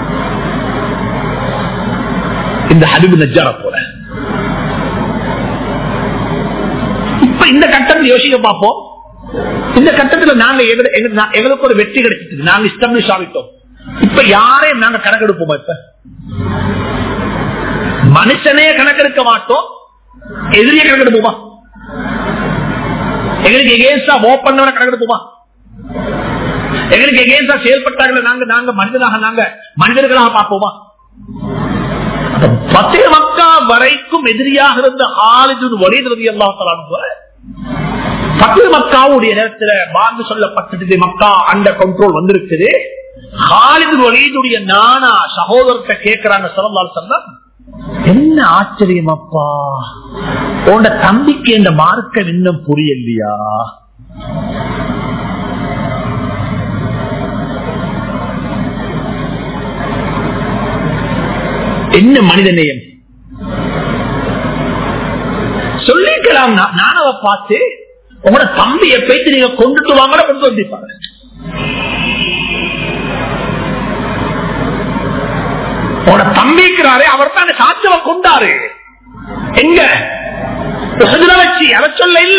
இந்த ஹபிபு நஜார போல இப்ப இந்த கட்டத்தில் யோசிக்க பார்ப்போம் இந்த கட்டத்தில் நாங்க எங்க- எங்க- நா- எங்களுக்கு ஒரு வெற்றி கிடைச்சிட்டு நாங்க இஸ்டபிளிஷ் ஆகிட்டோம் இப்ப யாரையும் நாங்க கணக்கெடுப்போமா இப்ப மனுஷனே கணக்கெடுக்க மாட்டோம் எதிரியை கணக்கெடுப்போமா எங்களுக்கு எகேன்ஸ்டா ஓ பண்ணவரை கணக்கெடுப்போமா எங்களுக்கு எகேன்ஸ்டா செயல்பட்டாங்களே நாங்க நாங்க மனிதனாக நாங்க மனிதர்களாக பார்ப்போமா அப்ப பத்தே மக்கா வரைக்கும் எதிரியாக இருந்த ஆளுது வழிகிறது எல்லாம் பத்து மக்காவுடைய நேரத்துல வாழ்ந்து சொல்லப்பட்டது மக்கா அந்த கண்ட்ரோல் வந்திருக்குது ஹாலிது வலீதுடைய நானா சகோதரத்தை கேட்கிறாங்க சொல்லலாம் சொன்னா என்ன ஆச்சரியம் அப்பா உன்னோட தம்பிக்கு இந்த மார்க்கம் இன்னும் புரியலையா என்ன மனித நேயம் சொல்லிக்கலாம் நான் நானவ பார்த்து உங்களோட தம்பியை போயிட்டு நீங்க கொண்டுட்டு வாங்க கொண்டு வந்திருப்பாங்க உங்களோட தம்பி இருக்கிறாரு அவர் தான் சாட்சவ கொண்டாரு எங்க உஹதுல வச்சு அத சொல்ல இல்ல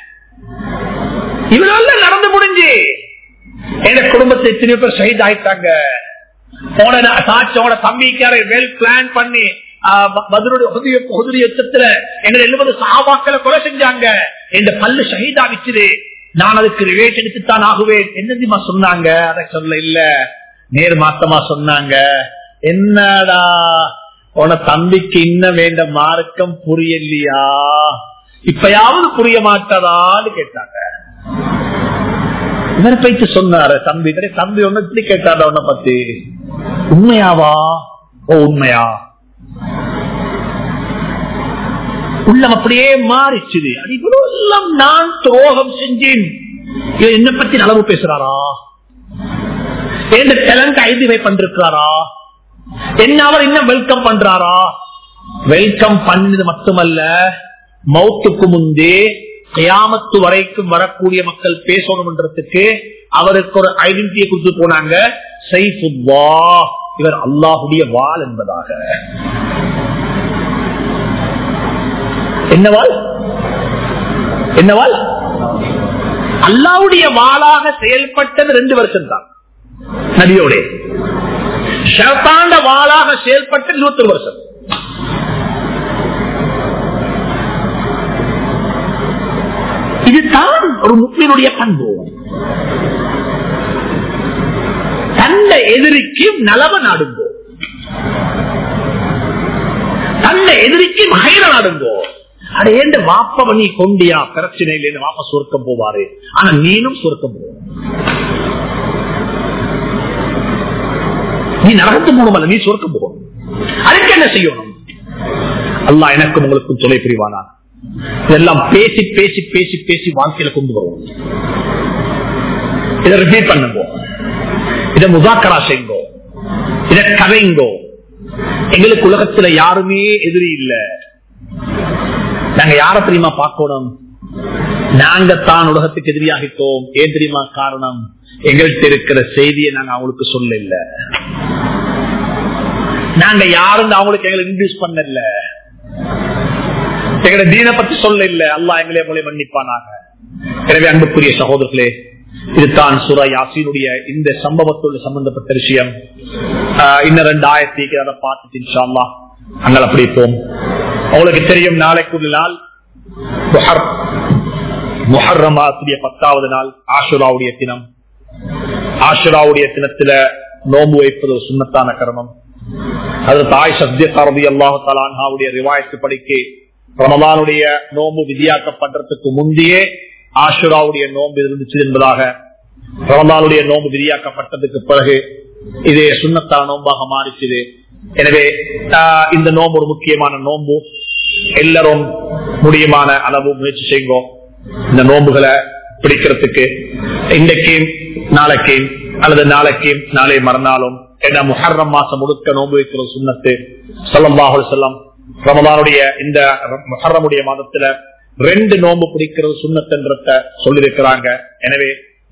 இவ்வளவு நடந்து முடிஞ்சு எங்க குடும்பத்தை எத்தனையோ பேர் ஷஹீத் ஆயிட்டாங்க உங்களோட சாட்சி உங்களோட தம்பிக்கார வெல் பிளான் பண்ணி யுத்தத்துல எங்களை எழுபது சாபாக்களை கொலை செஞ்சாங்க இந்த பல்லு ஷஹீதா விச்சுது நான் அதுக்கு ரிவேட் எடுத்துத்தான் ஆகுவேன் என்ன தெரியுமா சொன்னாங்க அதை சொல்ல இல்ல நேர் மாத்தமா சொன்னாங்க என்னடா உன தம்பிக்கு இன்னும் வேண்ட மார்க்கம் புரியலையா இப்பயாவது புரிய மாட்டதான்னு கேட்டாங்க இவர் போயிட்டு சொன்னாரு தம்பி கிட்ட தம்பி ஒண்ணு இப்படி கேட்டாரு உன்னை பத்தி உண்மையாவா ஓ உண்மையா உள்ளம் அப்படியே மாறிச்சுது அது இவ்வளவு எல்லாம் நான் துரோகம் செஞ்சேன் இவர் என்ன பத்தி நலவு பேசுறாரா எந்த தெலங்கு ஐடிவை பண்றாரா என்ன அவர் இன்னும் வெல்கம் பண்றாரா வெல்கம் பண்ணது மட்டுமல்ல மௌத்துக்கு முந்தே கயாமத்து வரைக்கும் வரக்கூடிய மக்கள் பேசணும்ன்றதுக்கு அவருக்கு ஒரு ஐடென்டிட்டியை கொடுத்து போனாங்க சைஃபுல்லா இவர் அல்லாஹுடைய வால் என்பதாக என்னவால் என்னவால் அல்லாவுடைய வாளாக செயல்பட்டது ரெண்டு வருஷம் தான் நபியோட ஷர்தாண்ட வாளாக செயல்பட்ட இருபத்தி வருஷம் இதுதான் ஒரு முக்மீனுடைய பண்பு தன்னை எதிரிக்கு நலவ நாடுங்கோ தன்னை எதிரிக்கு மகைர நாடுங்கோ அட ஏண்ட வாப்ப பண்ணி கொண்டியா பிரச்சனை இல்லைன்னு வாப்ப சுருக்கம் போவாரு ஆனா நீனும் சுருக்கம் போவ நீ நரகத்து மூலமல்ல நீ சுருக்கம் போகணும் அதுக்கு என்ன செய்யணும் அல்லா எனக்கும் உங்களுக்கும் துணை புரிவானா இதெல்லாம் பேசி பேசி பேசி பேசி வாழ்க்கையில கொண்டு வருவோம் இதை ரிப்பீட் பண்ணுங்க இதை முதாக்கரா செய்யுங்கோ இதை கதைங்கோ எங்களுக்கு உலகத்துல யாருமே எதிரி இல்ல நாங்க யார தெரியுமா பார்க்கணும் நாங்க தான் உலகத்துக்கு எதிரியாகிட்டோம் ஏன் தெரியுமா காரணம் எங்கள்கிட்ட இருக்கிற செய்தியை நாங்க அவங்களுக்கு சொல்ல இல்ல நாங்க யாரும் அவங்களுக்கு எங்களை இன்டியூஸ் பண்ணல எங்களை தீன பத்தி சொல்ல இல்ல அல்லா எங்களே மொழி மன்னிப்பானாக எனவே அன்புக்குரிய சகோதரர்களே இதுதான் சுரா யாசினுடைய இந்த சம்பவத்தோடு சம்பந்தப்பட்ட விஷயம் இன்னும் ரெண்டு ஆயிரத்தி அதை பார்த்துட்டு இன்ஷால்லா அங்கே அப்படி போம் அவங்களுக்கு தெரியும் நாளைக்கு ஒரு நாள் முஹர்ரம் மாசத்துடைய பத்தாவது நாள் ஆஷுராவுடைய தினம் ஆஷுராவுடைய தினத்துல நோம்பு வைப்பது ஒரு சுண்ணத்தான கர்மம் அது தாய் சத்தியசாரதி அல்லாஹு தலான்ஹாவுடைய ரிவாயத்து படிக்க ரமலானுடைய நோம்பு விதியாக்கப்படுறதுக்கு முந்தையே ஆஷுராவுடைய நோம்பு இருந்துச்சு என்பதாக ரமலானுடைய நோம்பு விதியாக்கப்பட்டதுக்கு பிறகு இது சுண்ணத்தான நோம்பாக மாறிச்சுது எனவே இந்த நோம்பு ஒரு முக்கியமான நோம்பு எல்லாரும் முடியுமான அளவு முயற்சி செய்யுங்க இந்த நோம்புகளை பிடிக்கிறதுக்கு இன்றைக்கு நாளைக்கு அல்லது நாளைக்கு நாளை மறுநாளும் என்ன முஹர்ரம் மாசம் முழுக்க நோம்பு வைக்கிற சுண்ணத்து சொல்லம்பாஹு செல்லம் ரமதானுடைய இந்த முஹர்ரமுடைய மாதத்துல ரெண்டு நோம்பு பிடிக்கிறது சுண்ணத்துன்றத சொல்லிருக்கிறாங்க எனவே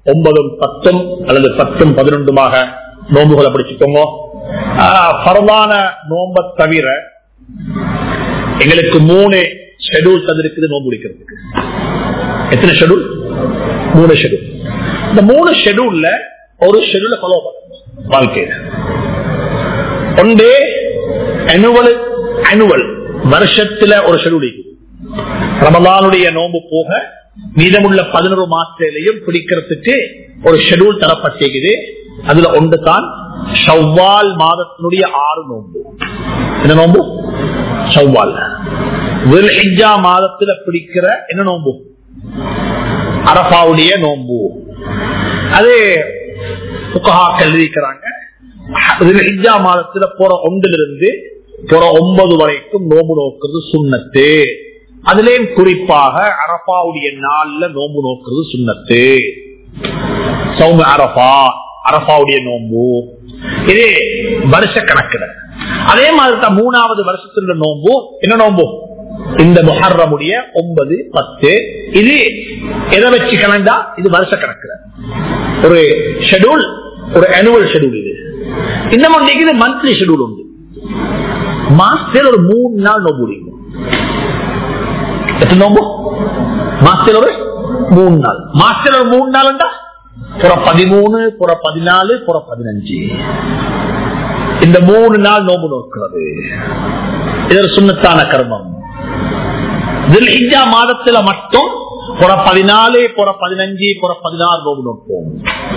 ஒன்பதும் பத்தும் அல்லது பத்தும் பதினொன்றுமாக நோன்புகளை பிடிச்சுக்கோங்க பரவான நோன்பை தவிர எங்களுக்கு மூணு ஷெடியூல் தந்திருக்குது நோன்பு பிடிக்கிறதுக்கு எத்தனை ஷெடியூல் மூணு ஷெடியூல் இந்த மூணு ஷெடியூல்ல ஒரு ஷெடியூல ஃபாலோ பண்ணணும் வாழ்க்கையில ஒன்று அனுவல் அனுவல் வருஷத்துல ஒரு ஷெடியூல் இருக்குது ரமலானுடைய நோன்பு போக மீதமுள்ள பதினோரு மாசத்திலையும் பிடிக்கிறதுக்கு ஒரு ஷெடியூல் தரப்பட்டிருக்குது அதுல ஒன்று தான் ஷவ்வால் மாதத்தினுடைய ஆறு நோன்பு என்ன நோன்பு ஷவ்வால் வில்ஹிஜா மாதத்துல பிடிக்கிற என்ன நோன்பு அரபாவுடைய நோன்பு அது எழுதிக்கிறாங்க வில்ஹிஜா மாதத்துல போற ஒன்றுல இருந்து போற ஒன்பது வரைக்கும் நோம்பு நோக்குறது சுண்ணத்து அதுலயும் குறிப்பாக அரபாவுடைய நாள்ல நோம்பு நோக்குறது சுண்ணத்து சௌம அரபா அரபாவுடைய நோம்பு இது வருஷ கணக்குல அதே மாதிரி தான் மூணாவது வருஷத்துல நோம்பு என்ன நோம்பு இந்த முஹர்ரமுடைய ஒன்பது பத்து இது எதை வச்சு கணந்தா இது வருஷ கணக்குல ஒரு ஷெடியூல் ஒரு அனுவல் ஷெடியூல் இது இன்னும் ஒன்று மந்த்லி ஷெடியூல் உண்டு மாசத்தில் ஒரு மூணு நாள் நோம்பு முடியும் எத்தனை நோம்பு மாசத்தில் ஒரு மூணு நாள் மாசத்தில் ஒரு மூணு நாள் புற பதிமூணு புற பதினாலு புற பதினஞ்சு இந்த மூணு நாள் நோம்பு நோக்கிறது இது ஒரு சுண்ணத்தான கர்மம் தில்ஹிஜா மாதத்துல மட்டும் புற பதினாலு புற பதினஞ்சு புற பதினாறு நோம்பு நோப்போம்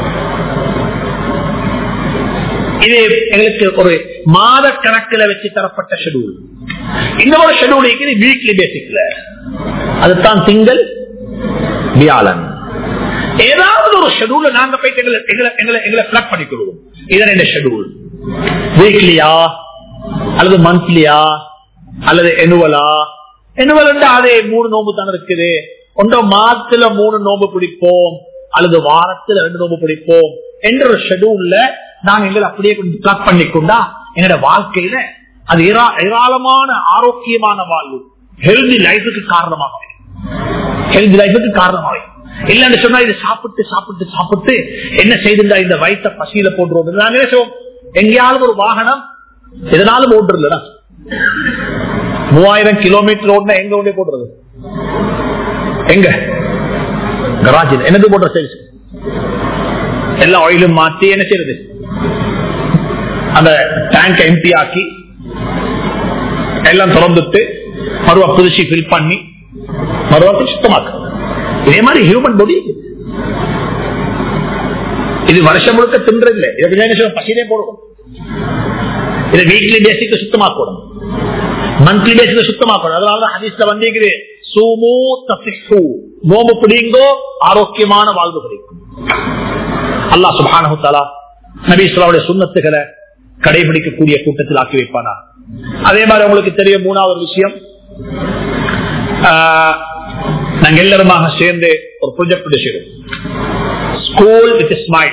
இது எங்களுக்கு ஒரு மாத கணக்கில் வச்சு தரப்பட்ட ஷெடியூல் இன்னொரு ஷெடியூல் வீக்லி பேசிக்ல அதுதான் திங்கள் வியாழன் ஏதாவது ஒரு ஷெடியூல நாங்க போயிட்டு எங்களை எங்களை எங்களை எங்களை பிளக் பண்ணிக்கொள்வோம் இதன் என்ன ஷெடியூல் வீக்லியா அல்லது மந்த்லியா அல்லது எனுவலா எனுவல் அதே மூணு நோம்பு தானே இருக்குது ஒன்றோ மாதத்துல மூணு நோம்பு பிடிப்போம் அல்லது வாரத்துல ரெண்டு நோம்பு பிடிப்போம் என்ற ஒரு ஷெடியூல்ல நாங்க எங்களை அப்படியே கொஞ்சம் பிளக் பண்ணிக்கொண்டா எங்களோட வாழ்க்கையில அது ஏராளமான ஆரோக்கியமான வாழ்வு ஹெல்தி லைஃபுக்கு காரணமாக ஹெல்தி லைஃபுக்கு காரணமாக இல்லன்னு சொன்னா இது சாப்பிட்டு சாப்பிட்டு சாப்பிட்டு என்ன செய்திருந்தா இந்த வயிற்ற பசியில போட்டுருவோம் நாங்க என்ன செய்வோம் எங்கேயாவது ஒரு வாகனம் எதனாலும் ஓடுறதுல மூவாயிரம் கிலோமீட்டர் ஓடுனா எங்க ஒன்றே போடுறது எங்க கராஜில் என்னது போடுற சரி எல்லா ஆயிலும் மாற்றி என்ன செய்யறது அந்த டேங்க் எம்டி ஆக்கி எல்லாம் திறந்துட்டு மறுவா புதுசி ஃபில் பண்ணி மறுவா சுத்தமாக்கு இதே மாதிரி ஹியூமன் பாடி இது வருஷம் முழுக்க தின்றது இல்லை இதை பசியிலே போடுவோம் இதை வீக்லி பேசிக்கு சுத்தமாக்கணும் மந்த்லி பேசில சுத்தமாக்கணும் அதனாலதான் ஹதீஸ்ல வந்திருக்குது சூமு தசிஹு நோம்பு பிடிங்கோ ஆரோக்கியமான வாழ்வு கிடைக்கும் அல்லா சுபானு தாலா நபீஸ்வலாவுடைய சுண்ணத்துகளை கடைபிடிக்கக்கூடிய கூட்டத்தில் ஆக்கி வைப்பானா அதே மாதிரி உங்களுக்கு தெரியும் மூணாவது விஷயம் நாங்க எல்லாருமாக சேர்ந்து ஒரு ப்ரொஜெக்ட் செய்வோம் ஸ்கூல் வித் ஸ்மைல்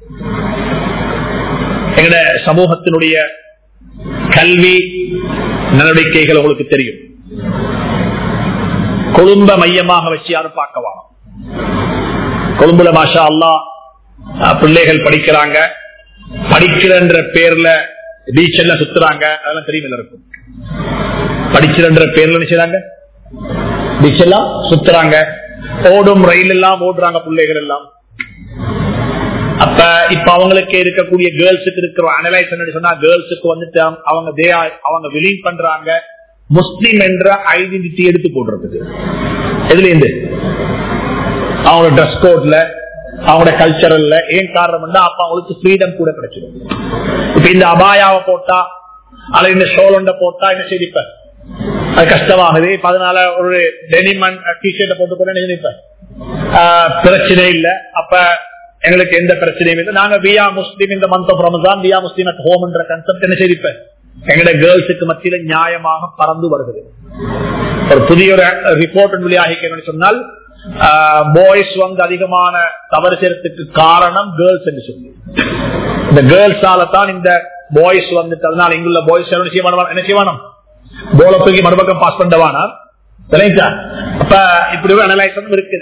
எங்கட சமூகத்தினுடைய கல்வி நடவடிக்கைகள் உங்களுக்கு தெரியும் கொழும்ப மையமாக வச்சு யாரும் பார்க்கவா கொழும்புல மாஷா அல்லா பிள்ளைகள் படிக்கிறாங்க படிக்கிறன்ற பேர்ல பீச் எல்லாம் சுத்துறாங்க அதெல்லாம் தெரியும் இருக்கும் படிக்கிறன்ற பேர்ல என்ன செய்றாங்க பீச் எல்லாம் சுத்துறாங்க ஓடும் ரயில் எல்லாம் ஓடுறாங்க பிள்ளைகள் எல்லாம் அப்ப இப்ப அவங்களுக்கு இருக்கக்கூடிய கேர்ள்ஸுக்கு இருக்கிற அனலைஸ் சொன்னா கேர்ள்ஸுக்கு வந்துட்டு அவங்க அவங்க விலீன் பண்றாங்க முஸ்லிம் என்ற ஐடென்டிட்டி எடுத்து போடுறதுக்கு எதுல இருந்து அவங்களோட ட்ரெஸ் கோட்ல அவங்களோட கல்ச்சரல்ல ஏன் காரணம் அப்ப அவங்களுக்கு ஃப்ரீடம் கூட கிடைச்சிடும் இப்ப இந்த அபாயாவை போட்டா அல்லது இந்த ஷோலண்ட போட்டா என்ன செய்திப்ப அது கஷ்டமாகுது இப்ப அதனால ஒரு டெனிமன் டிஷர்ட்டை போட்டு போட நினைப்பேன் பிரச்சனை இல்ல அப்ப எங்களுக்கு எந்த பிரச்சனையும் இல்லை நாங்க வியா முஸ்லீம் இந்த month of Ramadan via Muslim at home என்ற கன்செப்ட் என்ன செய்திப்பேன் எங்கட கேர்ள்ஸுக்கு மத்தியில நியாயமாக பறந்து வருகிறது ஒரு புதிய ஒரு ரிப்போர்ட் வெளியாகி சொன்னால் பாய்ஸ் வந்து அதிகமான தவறு செய்யறதுக்கு காரணம் கேர்ள்ஸ் என்று சொல்லி இந்த கேர்ள்ஸால தான் இந்த பாய்ஸ் வந்துட்டு அதனால இங்குள்ள பாய்ஸ் என்ன செய்ய என்ன செய்வானம் போல தூக்கி மறுபக்கம் பாஸ் பண்ணவானா அப்ப இப்படி ஒரு அனலைஸ் இருக்குது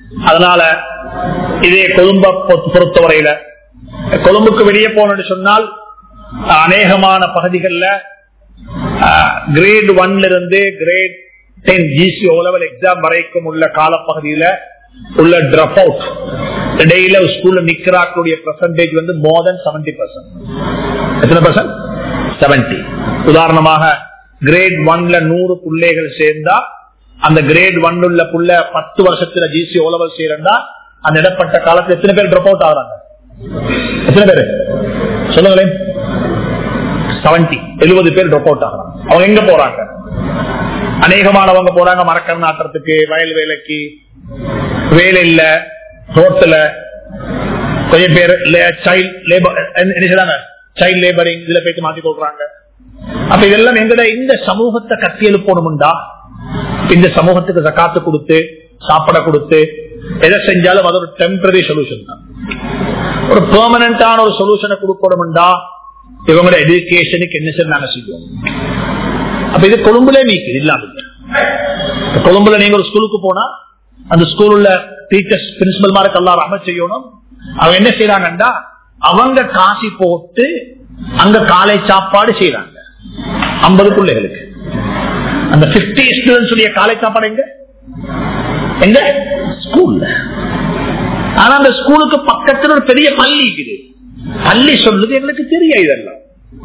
அதனால இதே கொழும்ப பொறுத்தவரையில கொழும்புக்கு வெளியே போனு சொன்னால் அநேகமான பகுதிகளில் கிரேட் ஒன்ல இருந்து grade ten GC O level exam வரைக்கும் உள்ள காலப்பகுதியில உள்ள டிராப் அவுட் இடையில ஸ்கூல்ல நிக்கிறாக்கூடிய பெர்சன்டேஜ் வந்து மோர் தென் செவன்டி பர்சன்ட் எத்தனை பர்சன்ட் செவன்டி உதாரணமாக கிரேட் ஒன்ல நூறு பிள்ளைகள் சேர்ந்தா அந்த கிரேட் ஒன் உள்ள புள்ள பத்து வருஷத்துல ஜிசி ஓலவல் சேர்ந்தா அந்த இடப்பட்ட காலத்துல எத்தனை பேர் டிராப் அவுட் ஆகுறாங்க எத்தனை பேரு சொல்லுங்களேன் செவன்டி எழுபது பேர் ட்ராப் அவுட் ஆகிறாங்க அவங்க எங்க போறாங்க அநேகமானவங்க போறாங்க மரக்கர் நாட்டுறதுக்கு வயல் வேலைக்கு வேலை இல்ல ரோட்ல கொஞ்சம் பேர் சைல்ட் லேபர் சைல்ட் லேபரிங் இதுல போயிட்டு மாத்தி கொடுக்குறாங்க அப்ப இதெல்லாம் எங்கட இந்த சமூகத்தை கட்டி எழுப்பணும்டா இந்த சமூகத்துக்கு சக்காத்து கொடுத்து சாப்பிட கொடுத்து எதை செஞ்சாலும் அது ஒரு டெம்பரரி சொல்யூஷன் தான் ஒரு பெர்மனண்டான ஒரு சொல்யூஷனை கொடுக்கணும்டா இவங்களோட எஜுகேஷனுக்கு என்ன சார் நாங்க செய்வோம் அப்ப இது கொழும்புல நீக்குது இல்லாம கொழும்புல நீங்க ஒரு ஸ்கூலுக்கு போனா அந்த ஸ்கூல்ல டீச்சர்ஸ் பிரின்சிபல் மாதிரி எல்லாரும் அமை செய்யணும் அவங்க என்ன செய்யறாங்கன்னா அவங்க காசி போட்டு அங்க காலை சாப்பாடு செய்யறாங்க ஐம்பது பிள்ளைகளுக்கு அந்த பிப்டி ஸ்டூடெண்ட்ஸ் காலை சாப்பாடு எங்க எங்க ஸ்கூல்ல ஆனா அந்த ஸ்கூலுக்கு பக்கத்துல ஒரு பெரிய பள்ளி இருக்குது பள்ளி சொல்லுது எங்களுக்கு தெரியும் இதெல்லாம்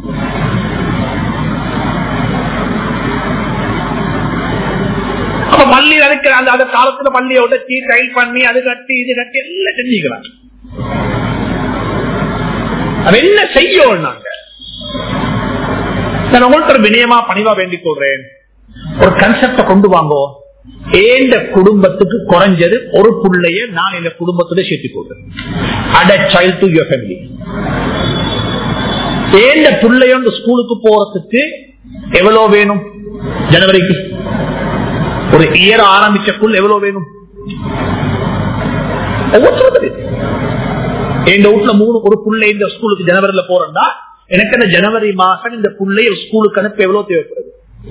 அப்ப பள்ளி அதுக்கு அந்த அந்த காலத்துல பள்ளியை உடச்சி டைல் பண்ணி அது கட்டி இது கட்டி எல்லாம் செஞ்சுக்கிறாங்க அது என்ன செய்யும் நாங்க நான் உங்கள்கிட்ட ஒரு வினயமா பணிவா வேண்டிக் கொள்றேன் ஒரு கன்செப்ட கொண்டு வாங்கோ ஏண்ட குடும்பத்துக்கு குறைஞ்சது ஒரு புள்ளைய நான் இந்த குடும்பத்துல சேர்த்துக் கொள்றேன் அட சைல்ட் டு யுவர் ஃபேமிலி ஏண்ட புள்ளையோண்டு ஸ்கூலுக்கு போறதுக்கு எவ்வளவு வேணும் ஜனவரிக்கு ஒரு இயர் ஆரம்பிச்சக்குள் எவ்வளவு வேணும் எங்க வீட்டுல மூணு ஒரு புள்ளை இந்த ஸ்கூலுக்கு ஜனவரியில போறேன்னா எனக்கு அந்த ஜனவரி மாசம் இந்த புள்ளைய ஸ்கூலுக்கு அனுப்ப எவ்வளவு தேவைப்படுது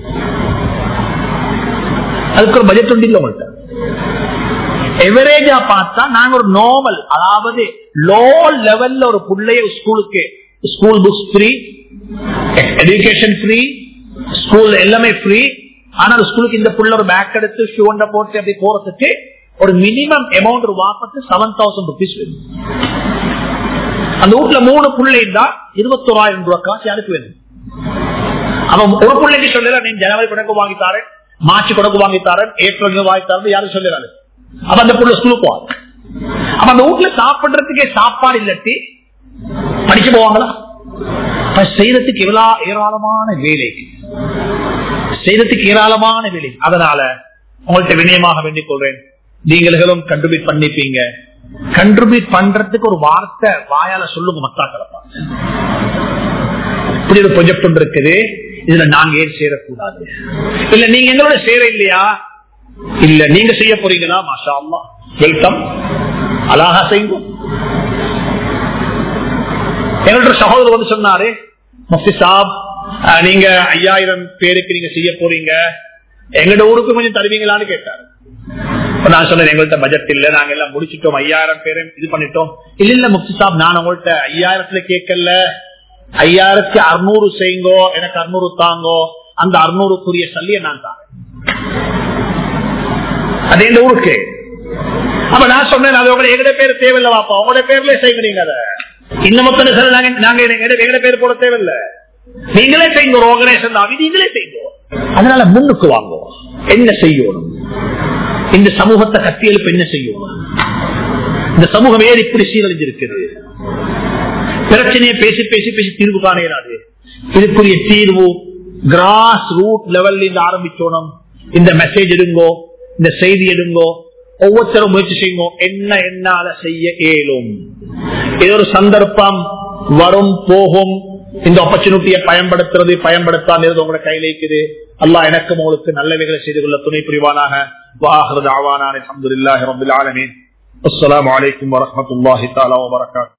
அதுக்கு ஒரு பட்ஜெட் உண்டு இல்ல உங்கள்கிட்ட எவரேஜா பார்த்தா நாங்க ஒரு நார்மல் அதாவது லோ லெவல்ல ஒரு பிள்ளைய ஸ்கூலுக்கு school books free education free school எல்லாமே ஃப்ரீ ஆனா ஸ்கூலுக்கு இந்த புள்ள ஒரு பேக் எடுத்து ஷூ போட்டு அப்படி போறதுக்கு ஒரு மினிமம் அமௌண்ட் ஒரு வாப்பத்து செவன் தௌசண்ட் ருபீஸ் வேணும் அந்த வீட்டுல மூணு பிள்ளை இருந்தா இருபத்தோராயிரம் ரூபாய் காசு யாருக்கு வேணும் அவன் ஒரு பிள்ளைக்கு சொல்லல நீ ஜனவரி கணக்கு வாங்கி தாரேன் மார்ச் கணக்கு வாங்கி தாரேன் ஏப்ரல் வாங்கி தாரேன் யாரும் சொல்லலாரு அப்ப அந்த புள்ள ஸ்கூலுக்கு போவாங்க அப்ப அந்த வீட்டுல சாப்பிடுறதுக்கே சாப்பாடு இல்லாட்டி படிச்சு போவாங்களா செய்யறதுக்கு எவ்வளவு ஏராளமான வேலை செய்யறதுக்கு ஏராளமான வேலை அதனால உங்கள்கிட்ட வினயமாக வேண்டிக் கொள்றேன் நீங்களும் கண்ட்ரிபியூட் பண்ணிப்பீங்க கண்ட்ரிபியூட் பண்றதுக்கு ஒரு வார்த்தை வாயால சொல்லுங்க மத்தாக்களை இப்படி ஒரு ப்ரொஜெக்ட் ஒன்று இருக்குது இதுல நாங்க ஏன் சேரக்கூடாது இல்ல நீங்க எங்களோட சேர இல்லையா இல்ல நீங்க செய்ய போறீங்களா மாஷா அம்மா வெல்கம் அழகா செய்யுங்க எங்கள்கிட்ட சகோதரர் வந்து சொன்னாரு முஃப்தி சாப் நீங்க ஐயாயிரம் பேருக்கு நீங்க செய்ய போறீங்க எங்கட ஊருக்கு கொஞ்சம் தருவீங்களான்னு கேட்டாரு நான் சொன்னேன் எங்கள்கிட்ட பட்ஜெட் இல்ல நாங்க எல்லாம் முடிச்சிட்டோம் ஐயாயிரம் பேரும் இது பண்ணிட்டோம் இல்ல இல்ல முஃப்தி சாப் நான் உங்கள்கிட்ட ஐயாயிரத்துல கேட்கல ஐயாயிரத்தி அறுநூறு செய்யுங்கோ எனக்கு அறுநூறு தாங்கோ அந்த அறுநூறுக்குரிய சல்லிய நான் தாங்க அது எந்த ஊருக்கு அப்ப நான் சொன்னேன் அது உங்களை எங்கட பேர் தேவையில்ல வாப்பா உங்களோட பேர்ல செய்யுங்க நீங்க அதை இன்னும் நாங்க எங்கட பேர் போட தேவையில்லை நீங்களே செய்யுங்க ஒரு ஆர்கனைசேஷன் தான் நீங்களே செய்யுங்க அதனால முன்னுக்கு வாங்குவோம் என்ன செய்யணும் இந்த சமூகத்தை கட்டியெழுப்பு என்ன செய்யணும் இந்த சமூகம் ஏன் இப்படி சீரழிஞ்சிருக்குது பிரச்சனையை பேசி பேசி பேசி தீர்வு காண இயலாது இதுக்குரிய தீர்வு கிராஸ் ரூட் லெவல்ல இருந்து ஆரம்பிச்சோணும் இந்த மெசேஜ் எடுங்கோ இந்த செய்தி எடுங்கோ ஒவ்வொருத்தரும் முயற்சி செய்யுங்க என்ன என்னால செய்ய இயலும் இது ஒரு சந்தர்ப்பம் வரும் போகும் இந்த ஆப்பர்ச்சுனிட்டியை பயன்படுத்துறது பயன்படுத்தாது உங்களோட கையில இருக்குது அல்லாஹ் எனக்கும் உங்களுக்கு நல்லவைகளை செய்து கொள்ள துணை புரிவானாக வாஹரது ஆவானான் அலமதுல்லாஹி ரபில் ஆலமீன் அஸ்ஸலாமு அலைக்கும் வரஹ்மத்துல்லாஹி தஆலா வபரகாத்துஹு